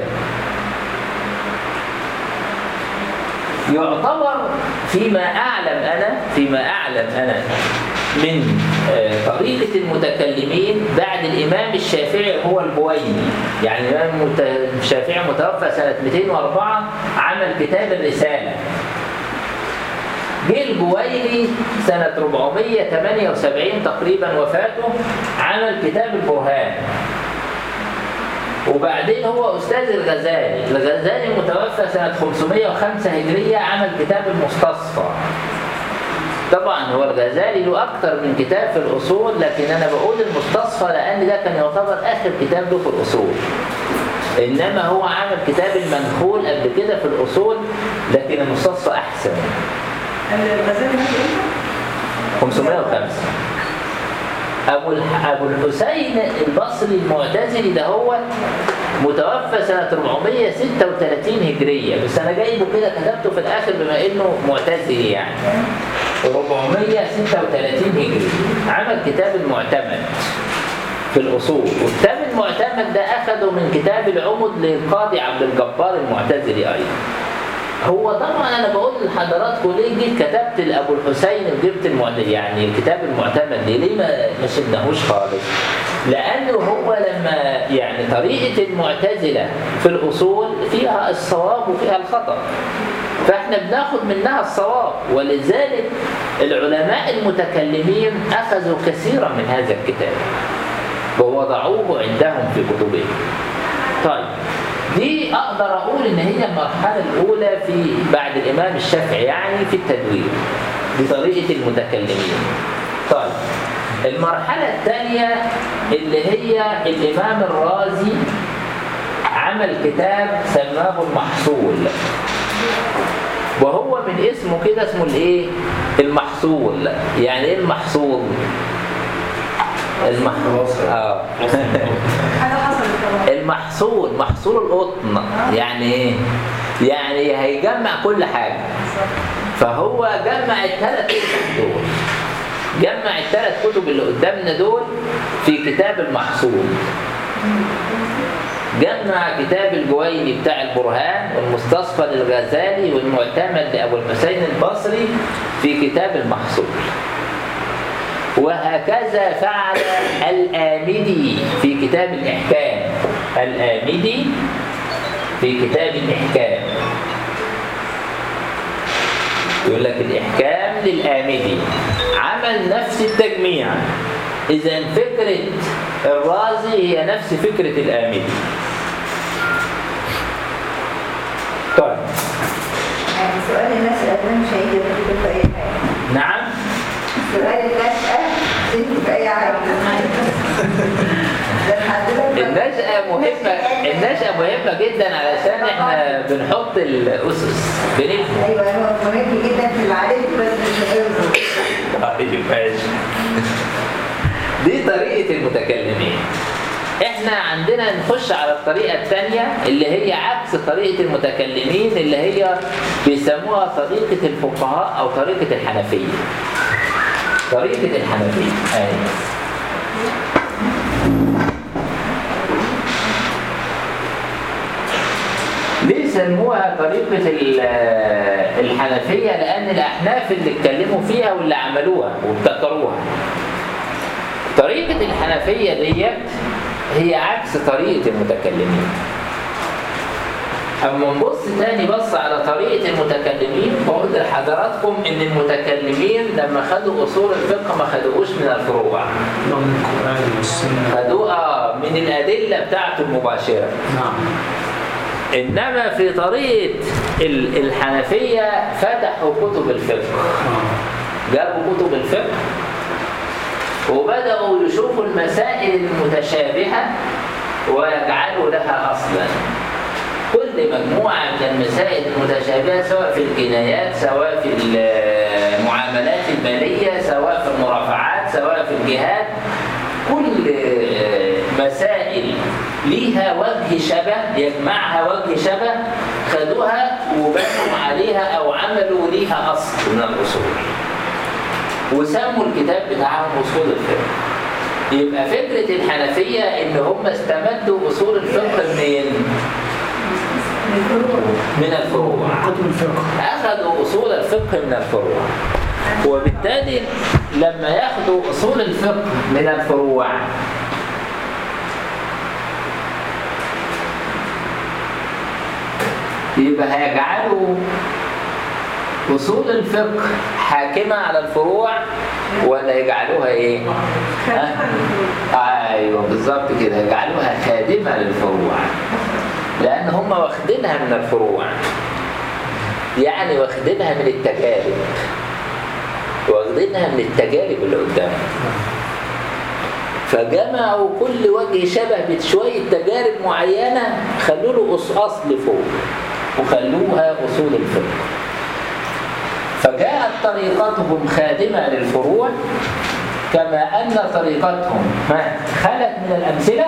يعتبر فيما أعلم أنا فيما أعلم أنا من آه، طريقة المتكلمين بعد الإمام الشافعي هو البويني يعني الإمام المت- الشافعي متوفى سنة 204 عمل كتاب الرسالة جه الجويني سنة 478 تقريبا وفاته عمل كتاب البرهان وبعدين هو أستاذ الغزالي الغزالي متوفى سنة 505 هجرية عمل كتاب المستصفى طبعا هو الغزالي له أكتر من كتاب في الأصول لكن أنا بقول المستصفى لأن ده كان يعتبر آخر كتاب له في الأصول إنما هو عمل كتاب المنخول قبل كده في الأصول لكن المستصفى أحسن الغزالي مات امتى؟ 505 أبو الح... أبو الحسين البصري المعتزلي ده هو متوفى سنة 436 هجرية بس أنا جايبه كده كتبته في الآخر بما إنه معتزلي يعني 436 هجري عمل كتاب المعتمد في الأصول والكتاب المعتمد ده أخده من كتاب العمد للقاضي عبد الجبار المعتزلي أيضا هو طبعا انا بقول لحضراتكم ليه جيت كتبت لابو الحسين وجبت المعتمد يعني الكتاب المعتمد ليه ليه ما ما شدناهوش خالص لانه هو لما يعني طريقه المعتزله في الاصول فيها الصواب وفيها الخطا فاحنا بناخد منها الصواب ولذلك العلماء المتكلمين اخذوا كثيرا من هذا الكتاب ووضعوه عندهم في كتبهم طيب دي اقدر اقول ان هي المرحله الاولى في بعد الامام الشافعي يعني في التدوين بطريقه المتكلمين طيب المرحله الثانيه اللي هي الامام الرازي عمل كتاب سماه المحصول وهو من اسمه كده اسمه الايه المحصول يعني ايه المحصول المحصول اه حاجه حصلت طبعا المحصول محصول القطن يعني ايه؟ يعني هيجمع كل حاجة فهو جمع الثلاث كتب دول جمع الثلاث كتب اللي قدامنا دول في كتاب المحصول جمع كتاب الجويني بتاع البرهان والمستصفى للغزالي والمعتمد لأبو الحسين البصري في كتاب المحصول وهكذا فعل الآمدي في كتاب الإحكام الآمدي في كتاب الإحكام يقول لك الإحكام للآمدي عمل نفس التجميع إذا فكرة الرازي هي نفس فكرة الآمدي طيب يعني سؤال الناس ده مش هيجي يكتب في أي حاجة نعم سؤال الناس يكتب في أي حاجة ده حضرتك النشأة مهمة النشأة مهمة جدا علشان احنا بنحط الأسس بنبني أيوه هو مهم جدا في العالم بس مش حفظه طيب ماشي دي طريقة المتكلمين احنا عندنا نخش على الطريقة الثانية اللي هي عكس طريقة المتكلمين اللي هي بيسموها طريقة الفقهاء او طريقة الحنفية طريقة الحنفية ايوه ليه سموها طريقة ال- الحنفية؟ لأن الأحناف اللي اتكلموا فيها واللي عملوها وابتكروها. طريقة الحنفية ديت هي عكس طريقة المتكلمين. أما نبص تاني بص على طريقة المتكلمين بقول لحضراتكم إن المتكلمين لما خدوا أصول الفقه ما خدوهوش من الفروع. من القرآن والسنة خدوها من الأدلة بتاعته المباشرة. نعم إنما في طريقة ال- الحنفية فتحوا كتب الفقه آه. جابوا كتب الفقه وبدأوا يشوفوا المسائل المتشابهة ويجعلوا لها أصلا كل مجموعة من المسائل المتشابهة سواء في الجنايات سواء في المعاملات المالية سواء في المرافعات سواء في الجهاد كل مسائل ليها وجه شبه يجمعها وجه شبه خدوها وبنوا عليها أو عملوا ليها أصل من الأصول وسموا الكتاب بتاعهم أصول الفقه يبقى فكرة الحنفية إن هم استمدوا أصول الفقه منين؟ من الفروع كتب الفقه أخذوا أصول الفقه من الفروع وبالتالي لما ياخدوا أصول الفقه من الفروع يبقى هيجعلوا أصول الفقه حاكمة على الفروع ولا يجعلوها إيه؟ ها؟ أيوه بالظبط كده يجعلوها خادمة للفروع لأن هم واخدينها من الفروع يعني واخدينها من التجارب واخدينها من التجارب اللي قدامهم فجمعوا كل وجه شبه بشوية تجارب معينة خلوا له أص- أصل فوق وخلوها أصول الفقه فجاءت طريقتهم خادمة للفروع كما أن طريقتهم ما خلت من الأمثلة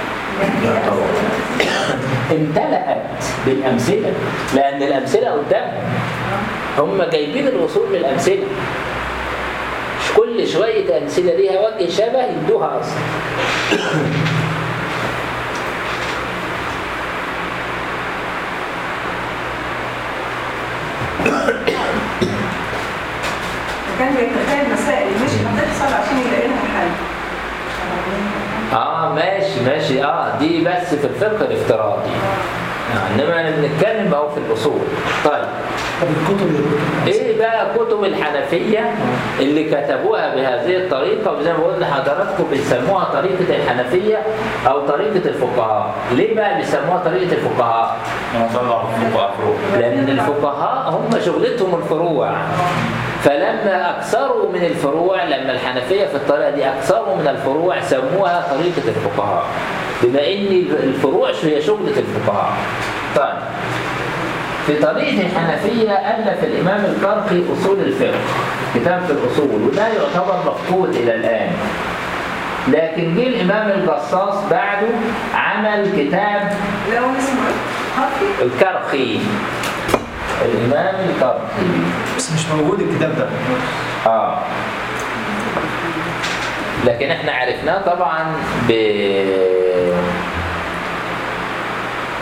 امتلأت بالأمثلة لأن الأمثلة قدامهم هم جايبين الأصول من الأمثلة مش كل شوية أمثلة ليها وجه شبه يدوها أصل كان بيتخيل مسائل مش هتحصل عشان يلاقي لها حل اه ماشي ماشي اه دي بس في الفقه الافتراضي آه، انما انا بنتكلم اهو في الاصول طيب طب الكتب يا دكتور ايه بقى كتب الحنفيه اللي كتبوها بهذه الطريقه وزي ما بقول لحضراتكم بيسموها طريقه الحنفيه او طريقه الفقهاء ليه بقى بيسموها طريقه الفقهاء انا طلع فوق فروق لان الفقهاء هم شغلتهم الفروع فلما اكثروا من الفروع لما الحنفيه في الطريقه دي اكثروا من الفروع سموها طريقه الفقهاء بما ان الفروع هي شغله الفقهاء طيب في طريقة الحنفية ألف الإمام الكرخي أصول الفقه كتاب في الأصول وده يعتبر مفقود إلى الآن لكن جه الإمام الجصاص بعده عمل كتاب لا هو اسمه ايه؟ حرفي الكرخي الإمام الكرخي بس مش موجود الكتاب ده آه لكن احنا عرفناه طبعا ب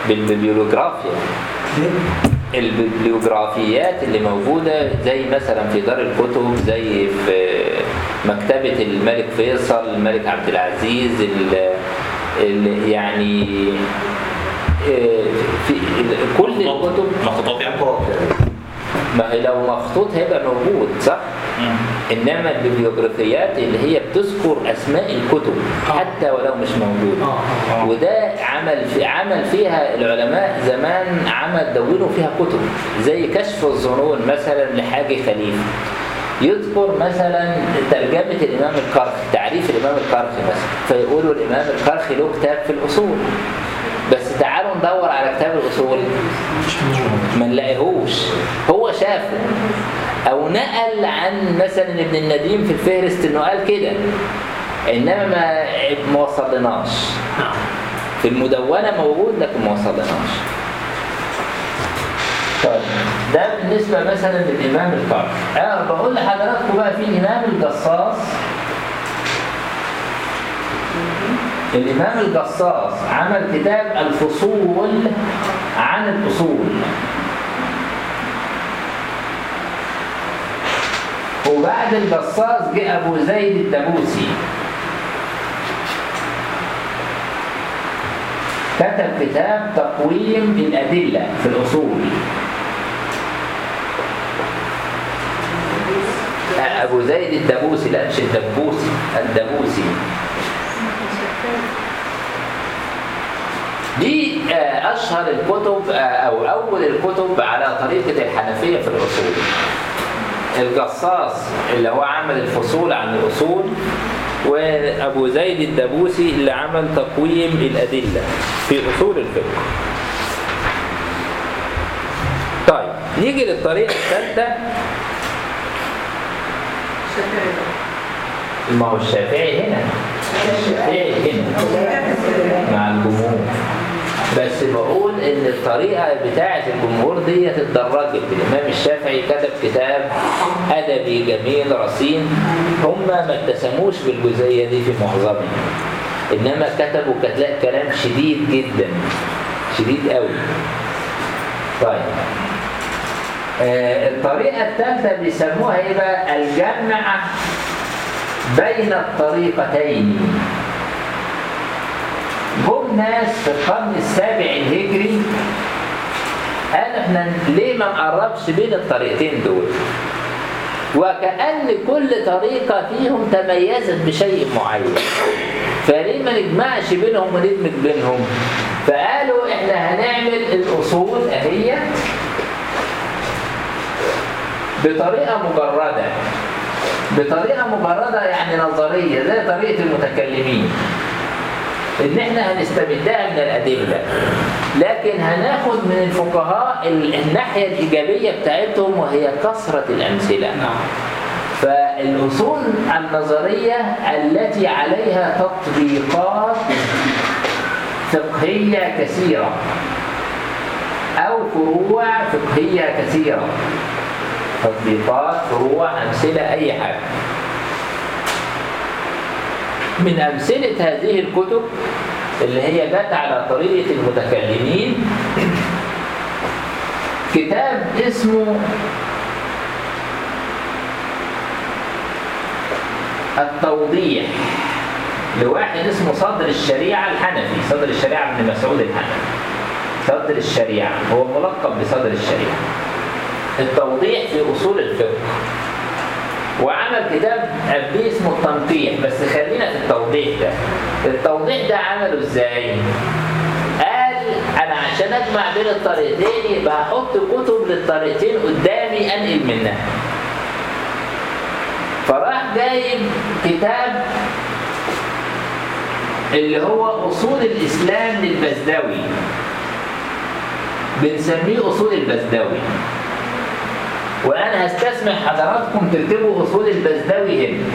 بالبيبليوغرافيا البيبليوغرافيات اللي موجودة زي مثلا في دار الكتب زي في مكتبة الملك فيصل الملك عبد العزيز ال ال يعني آه، في ال- كل الكتب مخطوطات يعني ما هي لو مخطوط هيبقى موجود صح؟ مم. انما البيبليوغرافيات اللي هي بتذكر اسماء الكتب حتى ولو مش موجوده آه. وده عمل في عمل فيها العلماء زمان عمل دونوا فيها كتب زي كشف الظنون مثلا لحاجه خليفه يذكر مثلا ترجمه الامام الكرخي تعريف الامام الكرخي مثلا فيقولوا الامام الكرخي له كتاب في الاصول بس تعالوا ندور على كتاب الاصول ما نلاقيهوش هو شافه او نقل عن مثلا ابن النديم في الفهرست انه قال كده انما ما ما وصلناش في المدونه موجود لكن ما وصلناش طيب ده بالنسبه مثلا للامام القرن انا بقول لحضراتكم بقى في الامام الجصاص الامام الجصاص عمل كتاب الفصول عن الاصول وبعد الجصاص جه ابو زيد الدبوسي كتب كتاب تقويم الادله في الاصول ابو زيد الدبوسي لا مش الدبوسي الدبوسي دي آه، اشهر الكتب آه، او اول الكتب على طريقه الحنفيه في الاصول الجصاص اللي هو عمل الفصول عن الأصول وأبو زيد الدبوسي اللي عمل تقويم الأدلة في أصول الفقه طيب نيجي للطريقة الثالثة ما هو الشافعي هنا الشافعي هنا مع الجمهور بس بقول ان الطريقه بتاعه الجمهور دي اتدرجت الامام الشافعي كتب كتاب ادبي جميل رصين هم ما اتسموش بالجزئيه دي في معظمهم انما كتبوا كتلاقي كلام شديد جدا شديد قوي طيب آه الطريقه الثالثه بيسموها ايه بقى الجمع بين الطريقتين جم ناس في القرن السابع الهجري قال احنا ليه ما نقربش بين الطريقتين دول وكأن كل طريقة فيهم تميزت بشيء معين فليه ما نجمعش بينهم وندمج بينهم فقالوا احنا هنعمل الأصول اهي بطريقة مجردة بطريقة مجردة يعني نظرية زي طريقة المتكلمين ان احنا هنستمدها من الادله لكن هناخد من الفقهاء ال- الناحيه الايجابيه بتاعتهم وهي كثره الامثله فالاصول النظريه التي عليها تطبيقات فقهيه كثيره او فروع فقهيه كثيره تطبيقات فروع امثله اي حاجه من أمثلة هذه الكتب اللي هي جت على طريقة المتكلمين كتاب اسمه التوضيح لواحد اسمه صدر الشريعة الحنفي صدر الشريعة ابن مسعود الحنفي صدر الشريعة هو ملقب بصدر الشريعة التوضيح في أصول الفقه وعمل كتاب قبليه اسمه التنقيح بس خلينا في التوضيح ده التوضيح ده عمله ازاي قال انا عشان اجمع بين الطريقتين يبقى هحط كتب للطريقتين قدامي انقل منها فراح جايب كتاب اللي هو اصول الاسلام للبزداوي بنسميه اصول البزداوي وانا هستسمح حضراتكم تكتبوا اصول البزداوي هنا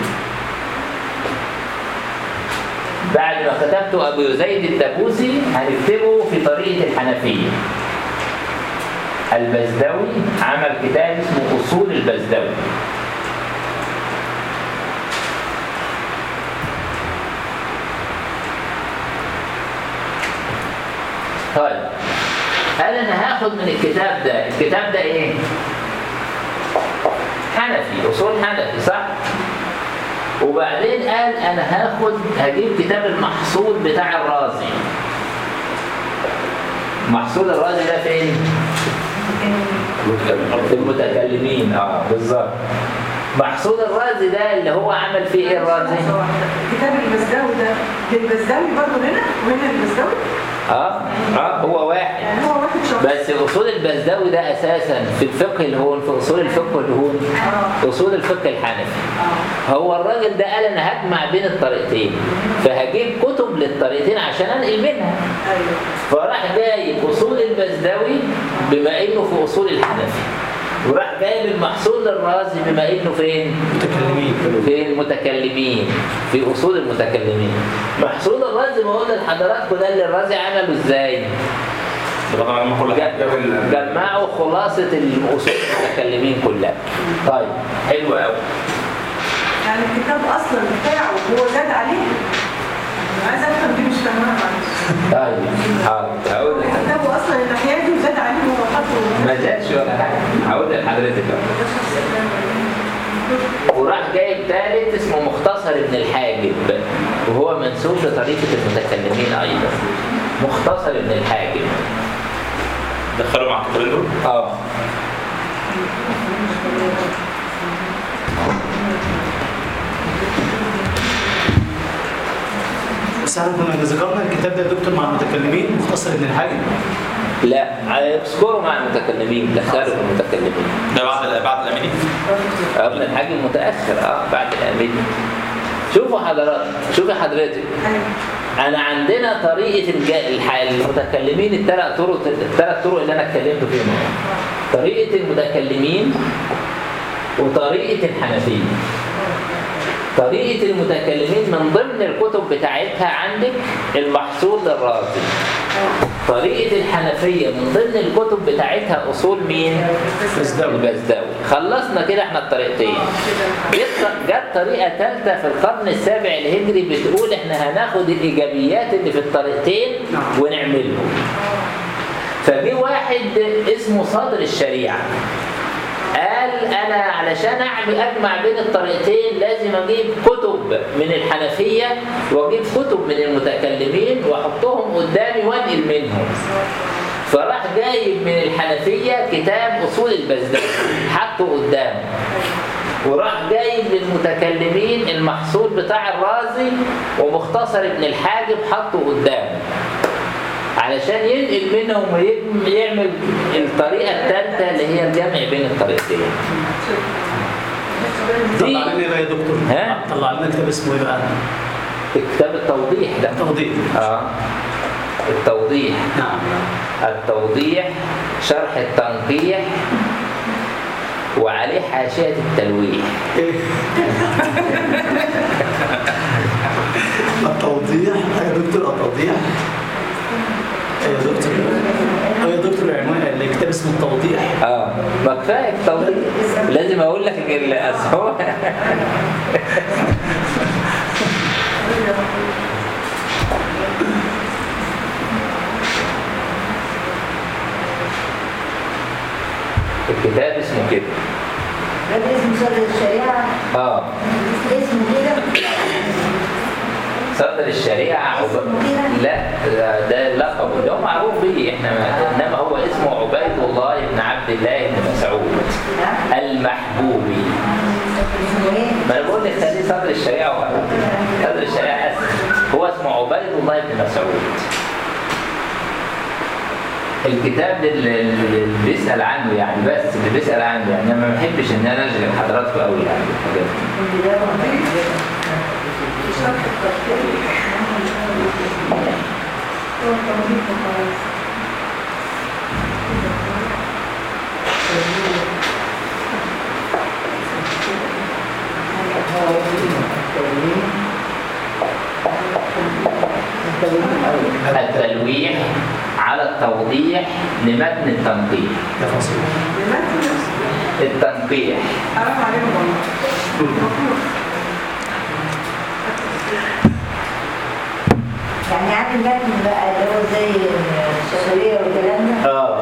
بعد ما كتبتوا ابو زيد الدبوسي هنكتبه في طريقه الحنفيه البزداوي عمل كتاب اسمه اصول البزداوي طيب قال انا هاخد من الكتاب ده الكتاب ده ايه حنفي اصول حنفي صح وبعدين قال انا هاخد هجيب كتاب المحصول بتاع الرازي محصول الرازي ده فين في المتكلمين اه بالظبط محصول الرازي ده اللي هو عمل فيه ايه الرازي كتاب المزداوي ده للمزداوي برضه هنا وهنا المزداوي اه اه هو واحد يعني هو واحد شخص بس اصول البزداوي ده اساسا في الفقه الهون في اصول الفقه الهون اصول الفقه الحنفي هو الراجل ده قال انا هجمع بين الطريقتين فهجيب كتب للطريقتين عشان انقل منها ايوه فراح جايب اصول البزداوي بما انه في اصول الحنفي وراح جايب المحصول للرازي بما انه فين؟ متكلمين في المتكلمين في اصول المتكلمين محصول الرازي بقول لحضراتكم ده اللي الرازي عمله ازاي؟ بغض عن كل حاجه ج- جمعوا خلاصة الأصول المتكلمين كلها طيب حلو قوي يعني الكتاب اصلا بتاعه هو زاد عليه أنا عايزه افهم دي مش فاهمها معلش طيب حاضر هقول لك كتابه اصلا الناحيه دي وزاد عليه هو حطه ما زادش ولا حاجة هقول لحضرتك أهو. وراح جايب ثالث اسمه مختصر ابن الحاجب وهو منسوب لطريقة المتكلمين أيضا مختصر ابن الحاجب دخلوا مع التقرير دول اه بس احنا كنا ذكرنا الكتاب ده يا دكتور مع المتكلمين مختصر ابن الحاجب لا اذكروا مع المتكلمين دخلوا في المتكلمين ده بعد بعد الاميني ابن الحاج المتاخر اه بعد الامين شوفوا حضرات شوفي حضرتك انا عندنا طريقه الج... الح... المتكلمين الثلاث طرق الثلاث طرق اللي انا اتكلمت فيهم طريقه المتكلمين وطريقه الحنفيه طريقه المتكلمين من ضمن الكتب بتاعتها عندك المحصول للرازي طريقه الحنفيه من ضمن الكتب بتاعتها اصول مين البزداوي. البزداوي خلصنا كده احنا الطريقتين جت جت طريقه ثالثه في القرن السابع الهجري بتقول احنا هناخد الايجابيات اللي في الطريقتين نعم. ونعملهم فجي واحد اسمه صدر الشريعه قال انا علشان اعمل اجمع بين الطريقتين لازم اجيب كتب من الحنفيه واجيب كتب من المتكلمين واحطهم قدامي وانقل منهم فراح جايب من الحنفيه كتاب اصول البزداد حطه قدامه وراح جايب للمتكلمين المحصول بتاع الرازي ومختصر ابن الحاجب حطه قدامه علشان ينقل منهم ويعمل الطريقة الثالثة اللي هي الجمع بين الطريقتين طلع لنا ايه بقى يا دكتور؟ ها؟ طلع لنا كتاب اسمه ايه بقى؟ كتاب التوضيح ده توضيح اه التوضيح نعم التوضيح شرح التنقيح وعليه حاشية التلويح ايه؟ التوضيح يا دكتور التوضيح يا دكتور يا دكتور العنوان الكتاب اسمه التوضيح اه ما كفايه التوضيح لازم اقول لك ال- أصل هو الكتاب اسمه كده ده اسمه صدر الشريعة اه اسمه كده صدر الشريعة عب... لا ده- ده لقب ده هو معروف به احنا ما... انما هو اسمه عبيد الله بن عبد الله بن مسعود المحبوبي اسمه ايه؟ ما انا بقول لك خليه صدر الشريعة وقال. صدر الشريعة أسهل. هو اسمه عبيد الله بن مسعود الكتاب اللي اللي بيسأل عنه يعني بس اللي بيسأل عنه يعني أنا ما بحبش ان انا اشغل حضراتكم قوي يعني بالحاجات دي. التلويح على التوضيح لمتن التنقيح ده فصل التنقيح حرام عليهم والله يعني عامل متن بقى اللي هو زي الشفوية والكلام ده اه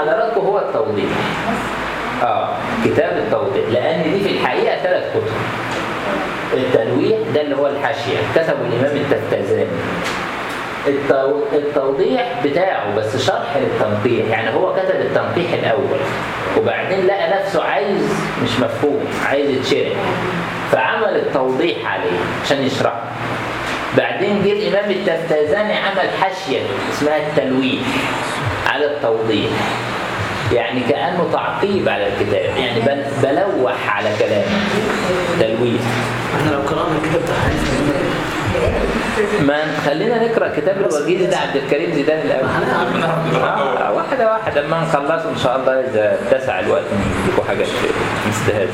حضراتكم هو التوضيح اه كتاب التوضيح لان دي في الحقيقه ثلاث كتب التلويح ده اللي هو الحاشيه كتبه الامام التفتازاني التو- التوضيح بتاعه بس شرح للتنقيح يعني هو كتب التنقيح الاول وبعدين لقى نفسه عايز مش مفهوم عايز يتشرح فعمل التوضيح عليه عشان يشرحه بعدين جه الامام التفتازاني عمل حاشيه اسمها التلويح على التوضيح يعني كانه تعقيب على الكتاب يعني بل- بلوح على كلامه تلويح احنا لو قرانا الكتاب ده هنفهم ما خلينا نقرا كتاب الوجيز ده عبد الكريم زيدان الاول آه واحده واحده اما نخلصه ان شاء الله اذا اتسع الوقت نديكوا حاجه مثل هذا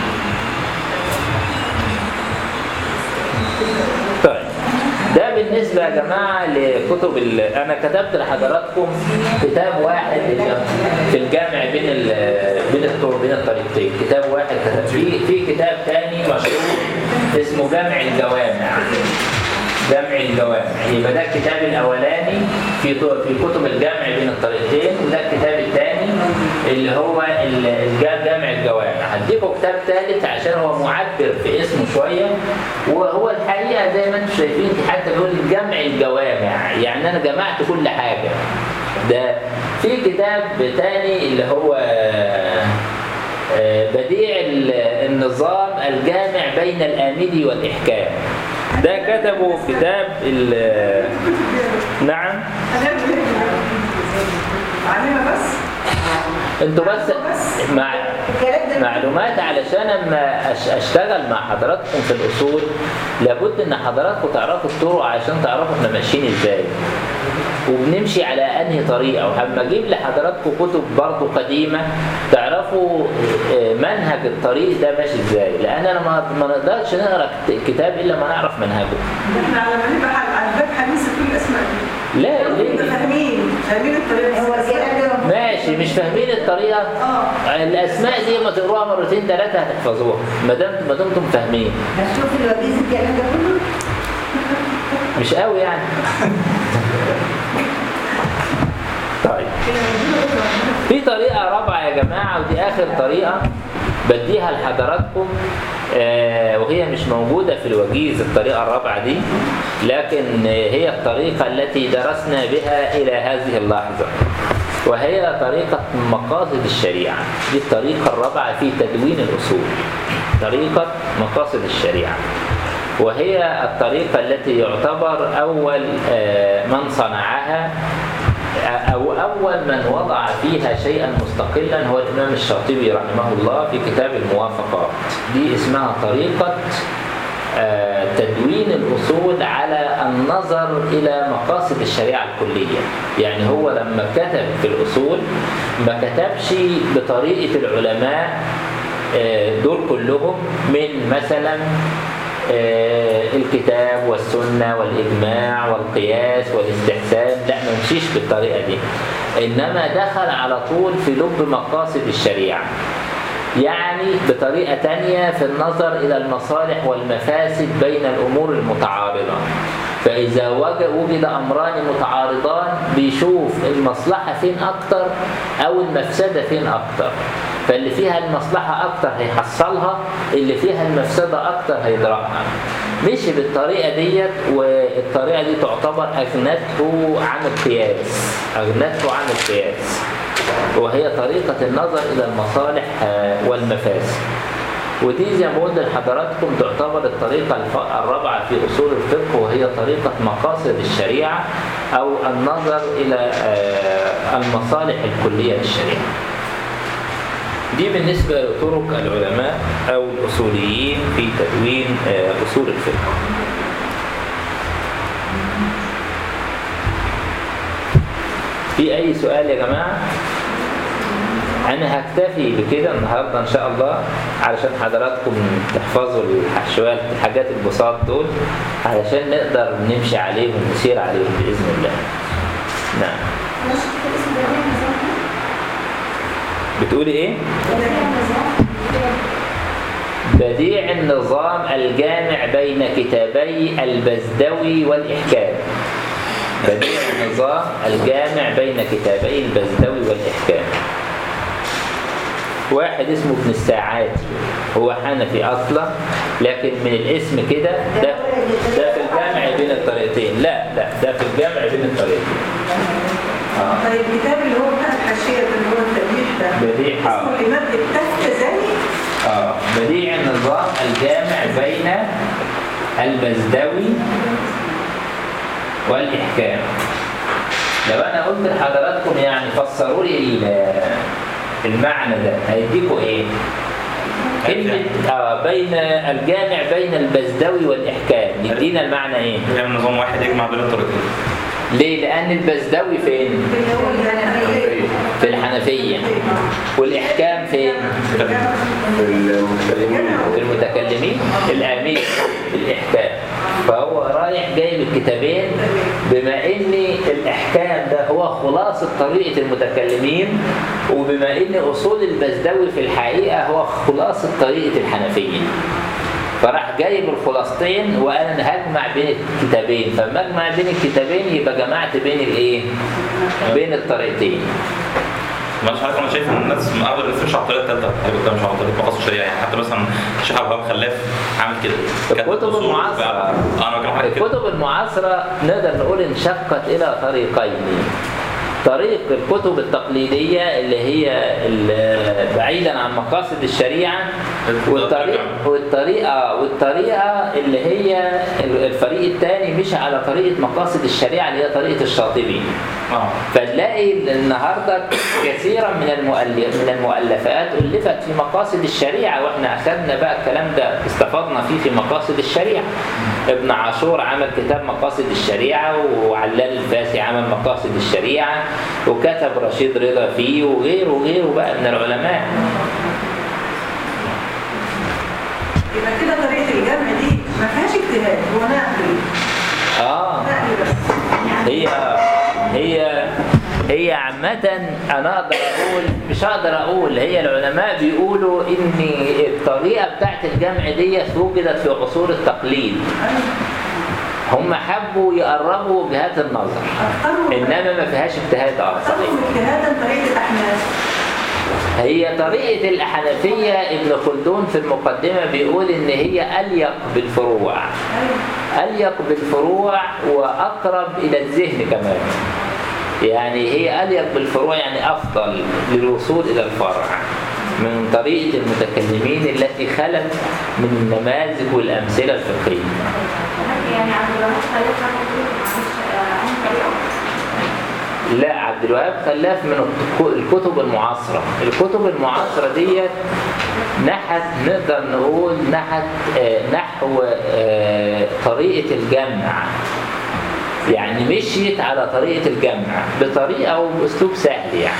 طيب ده بالنسبة يا جماعة لكتب ال... أنا كتبت لحضراتكم كتاب واحد في الجامع بين ال... بين الطرق بين الطريقتين كتاب واحد كتب في في كتاب تاني مشهور اسمه جامع الجوامع جمع الجوامع يبقى ده الكتاب الاولاني في في كتب الجمع بين الطريقتين وده الكتاب الثاني اللي هو ال- الج- جمع الجوامع هديكم كتاب ثالث عشان هو معبر في اسمه شويه وهو الحقيقه زي ما انتم شايفين حتى بيقول جمع الجوامع يعني انا جمعت كل حاجه ده في كتاب تاني اللي هو آه، بديع ال- النظام الجامع بين الآمدي والإحكام ده كتبه في كتاب ال- نعم هنعمل ايه؟ معلمة بس انتوا بس مع الكلام ده معلومات علشان اما أش- اشتغل مع حضراتكم في الاصول لابد ان حضراتكم تعرفوا الطرق عشان تعرفوا احنا ماشيين ازاي وبنمشي على انهي طريقه وهما اجيب لحضراتكم كتب برضه قديمه تعرفوا آه، منهج الطريق ده ماشي ازاي لان انا ما ما نقدرش نقرا كت- كتاب الا ما نعرف منهجه احنا على ما نبقى على على الباب هننسى كل الاسماء دي لا نبقى ليه فاهمين فاهمين الطريقة هو الكلام ده موجود. ماشي مش فاهمين الطريقه اه الاسماء دي ما تقروها مرتين ثلاثه هتحفظوها ما دام ما دمتم فاهمين هشوف الوجيز الكلام ده كله مش قوي يعني طيب في طريقة رابعة يا جماعة ودي آخر طريقة بديها لحضراتكم آه، وهي مش موجودة في الوجيز الطريقة الرابعة دي لكن آه، هي الطريقة التي درسنا بها إلى هذه اللحظة وهي طريقة مقاصد الشريعة دي الطريقة الرابعة في تدوين الأصول طريقة مقاصد الشريعة وهي الطريقة التي يعتبر أول آه، من صنعها أو أول من وضع فيها شيئا مستقلا هو الإمام الشاطبي رحمه الله في كتاب الموافقات دي اسمها طريقة آه، تدوين الأصول على النظر إلى مقاصد الشريعة الكلية يعني هو لما كتب في الأصول ما كتبش بطريقة العلماء آه، دول كلهم من مثلا آه، الكتاب والسنة والإجماع والقياس والاستحسان لا ما مشيش بالطريقة دي إنما دخل على طول في لب مقاصد الشريعة يعني بطريقة تانية في النظر إلى المصالح والمفاسد بين الأمور المتعارضة فإذا وجد, وجد أمران متعارضان بيشوف المصلحة فين أكتر أو المفسدة فين أكتر فاللي فيها المصلحة أكتر هيحصلها اللي فيها المفسدة أكتر هيدرأها مشي بالطريقة ديت والطريقة دي تعتبر أغنته عن القياس أغنته عن القياس وهي طريقة النظر إلى المصالح آه، والمفاسد ودي زي ما قلت لحضراتكم تعتبر الطريقة الف- الرابعة في أصول الفقه وهي طريقة مقاصد الشريعة أو النظر إلى آه، المصالح الكلية للشريعة دي بالنسبة لطرق العلماء أو الأصوليين في تدوين آه، أصول الفقه في أي سؤال يا جماعة؟ أنا هكتفي بكده النهاردة إن شاء الله علشان حضراتكم تحفظوا الح- شوية الحاجات البساط دول علشان نقدر نمشي عليهم ونسير عليهم بإذن الله. نعم. بتقولي إيه؟ بديع النظام الجامع بين كتابي البزدوي والإحكام بديع النظام الجامع بين كتابي البزدوي والإحكام واحد اسمه ابن الساعات هو حنفي أصلا لكن من الاسم كده ده ده في الجامع بين الطريقتين لا لا ده في الجامع بين الطريقتين آه. طيب الكتاب اللي هو بتاع الحاشيه ده اللي هو التبريح ده بديع اسمه آه. الامام التفتزاني آه. بديع النظام الجامع بين البزدوي والإحكام لو أنا قلت لحضراتكم يعني فسروا لي ال- المعنى ده هيديكوا إيه؟ كلمة آه بين الجامع بين البزدوي والإحكام يدينا المعنى إيه؟ يعمل نظام واحد يجمع بين الطريقين ليه؟ لأن البزدوي فين؟ اللي هو الحنفيه في الحنفية والإحكام فين؟ في المتكلمين الآمين الإحكام فهو رايح جايب الكتابين بما ان الاحكام ده هو خلاصه طريقه المتكلمين وبما ان اصول البزدوي في الحقيقه هو خلاصه طريقه الحنفيه فراح جايب الخلاصتين وانا هجمع بين الكتابين فلما اجمع بين الكتابين يبقى جمعت بين الايه بين الطريقتين مش عارف انا شايف ان الناس اغلب الناس مش على الطريقه الثالثه هيبقى مش على طريقه مقاصد الشريعه يعني حتى مثلا الشيخ عبد الوهاب خلاف عامل كده كتب الكتب أصول المعاصرة بقى- اه انا بتكلم حاجه كده الكتب المعاصرة نقدر نقول انشقت إلى طريقين طريق الكتب التقليدية اللي هي ال- بعيدا عن مقاصد الشريعة والطريق والطريقة والطريقة اللي هي الفريق الثاني مش على طريقة مقاصد الشريعة اللي هي طريقة الشاطبي اه فنلاقي النهارده كثيرا من المؤلف من المؤلفات الفت في مقاصد الشريعه واحنا اخذنا بقى الكلام ده استفدنا فيه في مقاصد الشريعه. ابن عاشور عمل كتاب مقاصد الشريعه وعلال الفاسي عمل مقاصد الشريعه وكتب رشيد رضا فيه وغيره وغيره بقى من العلماء. يبقى كده طريقه الجمع دي ما فيهاش اجتهاد هو نقل اه نقل بس هي هي هي عامة أنا أقدر أقول مش هقدر أقول هي العلماء بيقولوا إن الطريقة بتاعت الجمع ديت وجدت في عصور التقليد هم حبوا يقربوا وجهات النظر اختاروا إنما ما فيهاش اجتهاد آه صحيح اختاروا اجتهادا طريقه الاحناف هي طريقة الحنفية ابن خلدون في المقدمة بيقول إن هي أليق بالفروع أيوة. أليق بالفروع وأقرب إلى الذهن كمان يعني هي أليق بالفروع يعني أفضل للوصول إلى الفرع من طريقة المتكلمين التي خلت من النماذج والأمثلة الفقهية يعني عبد الوهاب خليل كان بيقول معلش آه، عن طريقه لا عبد الوهاب خلاف من الك- الكتب المعاصرة الكتب المعاصرة ديت نحت نقدر نقول نحت آه، نحو آه، طريقة الجمع يعني مشيت على طريقة الجمع بطريقة وبأسلوب سهل يعني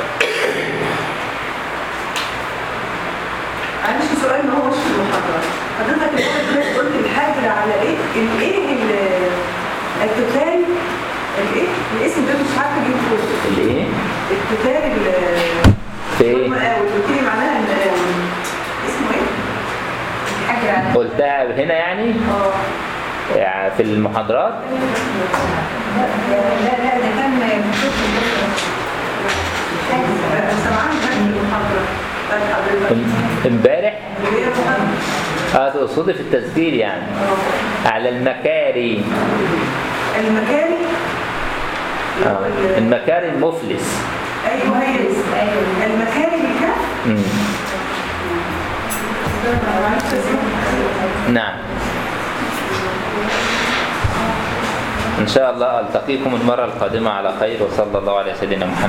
معلش سؤال ما هوش في المحاضرة حضرتك الأول دلوقتي قلت الحاجة على ايه الايه ال- التوتال الايه الاسم ده مش عارفه اجيبه الايه؟ التوتال ال- في ايه؟ المقاول قلت لي معناها المقاول اسمه ايه؟ حاجة على قلتها هنا يعني اه يعني في المحاضرات لا لا ده كان مكتوب في الدكتور. أنا سامعاها هناك في المحاضرة بتاعت حضرتك ام- امبارح اللي هي محاضرة اه تقصدي في التسجيل يعني على المكاري المكاري آه. المكاري المفلس ايوه هي دي. المكاري بالكاف مم. نعم إن شاء الله ألتقيكم المرة القادمة على خير وصلى الله على سيدنا محمد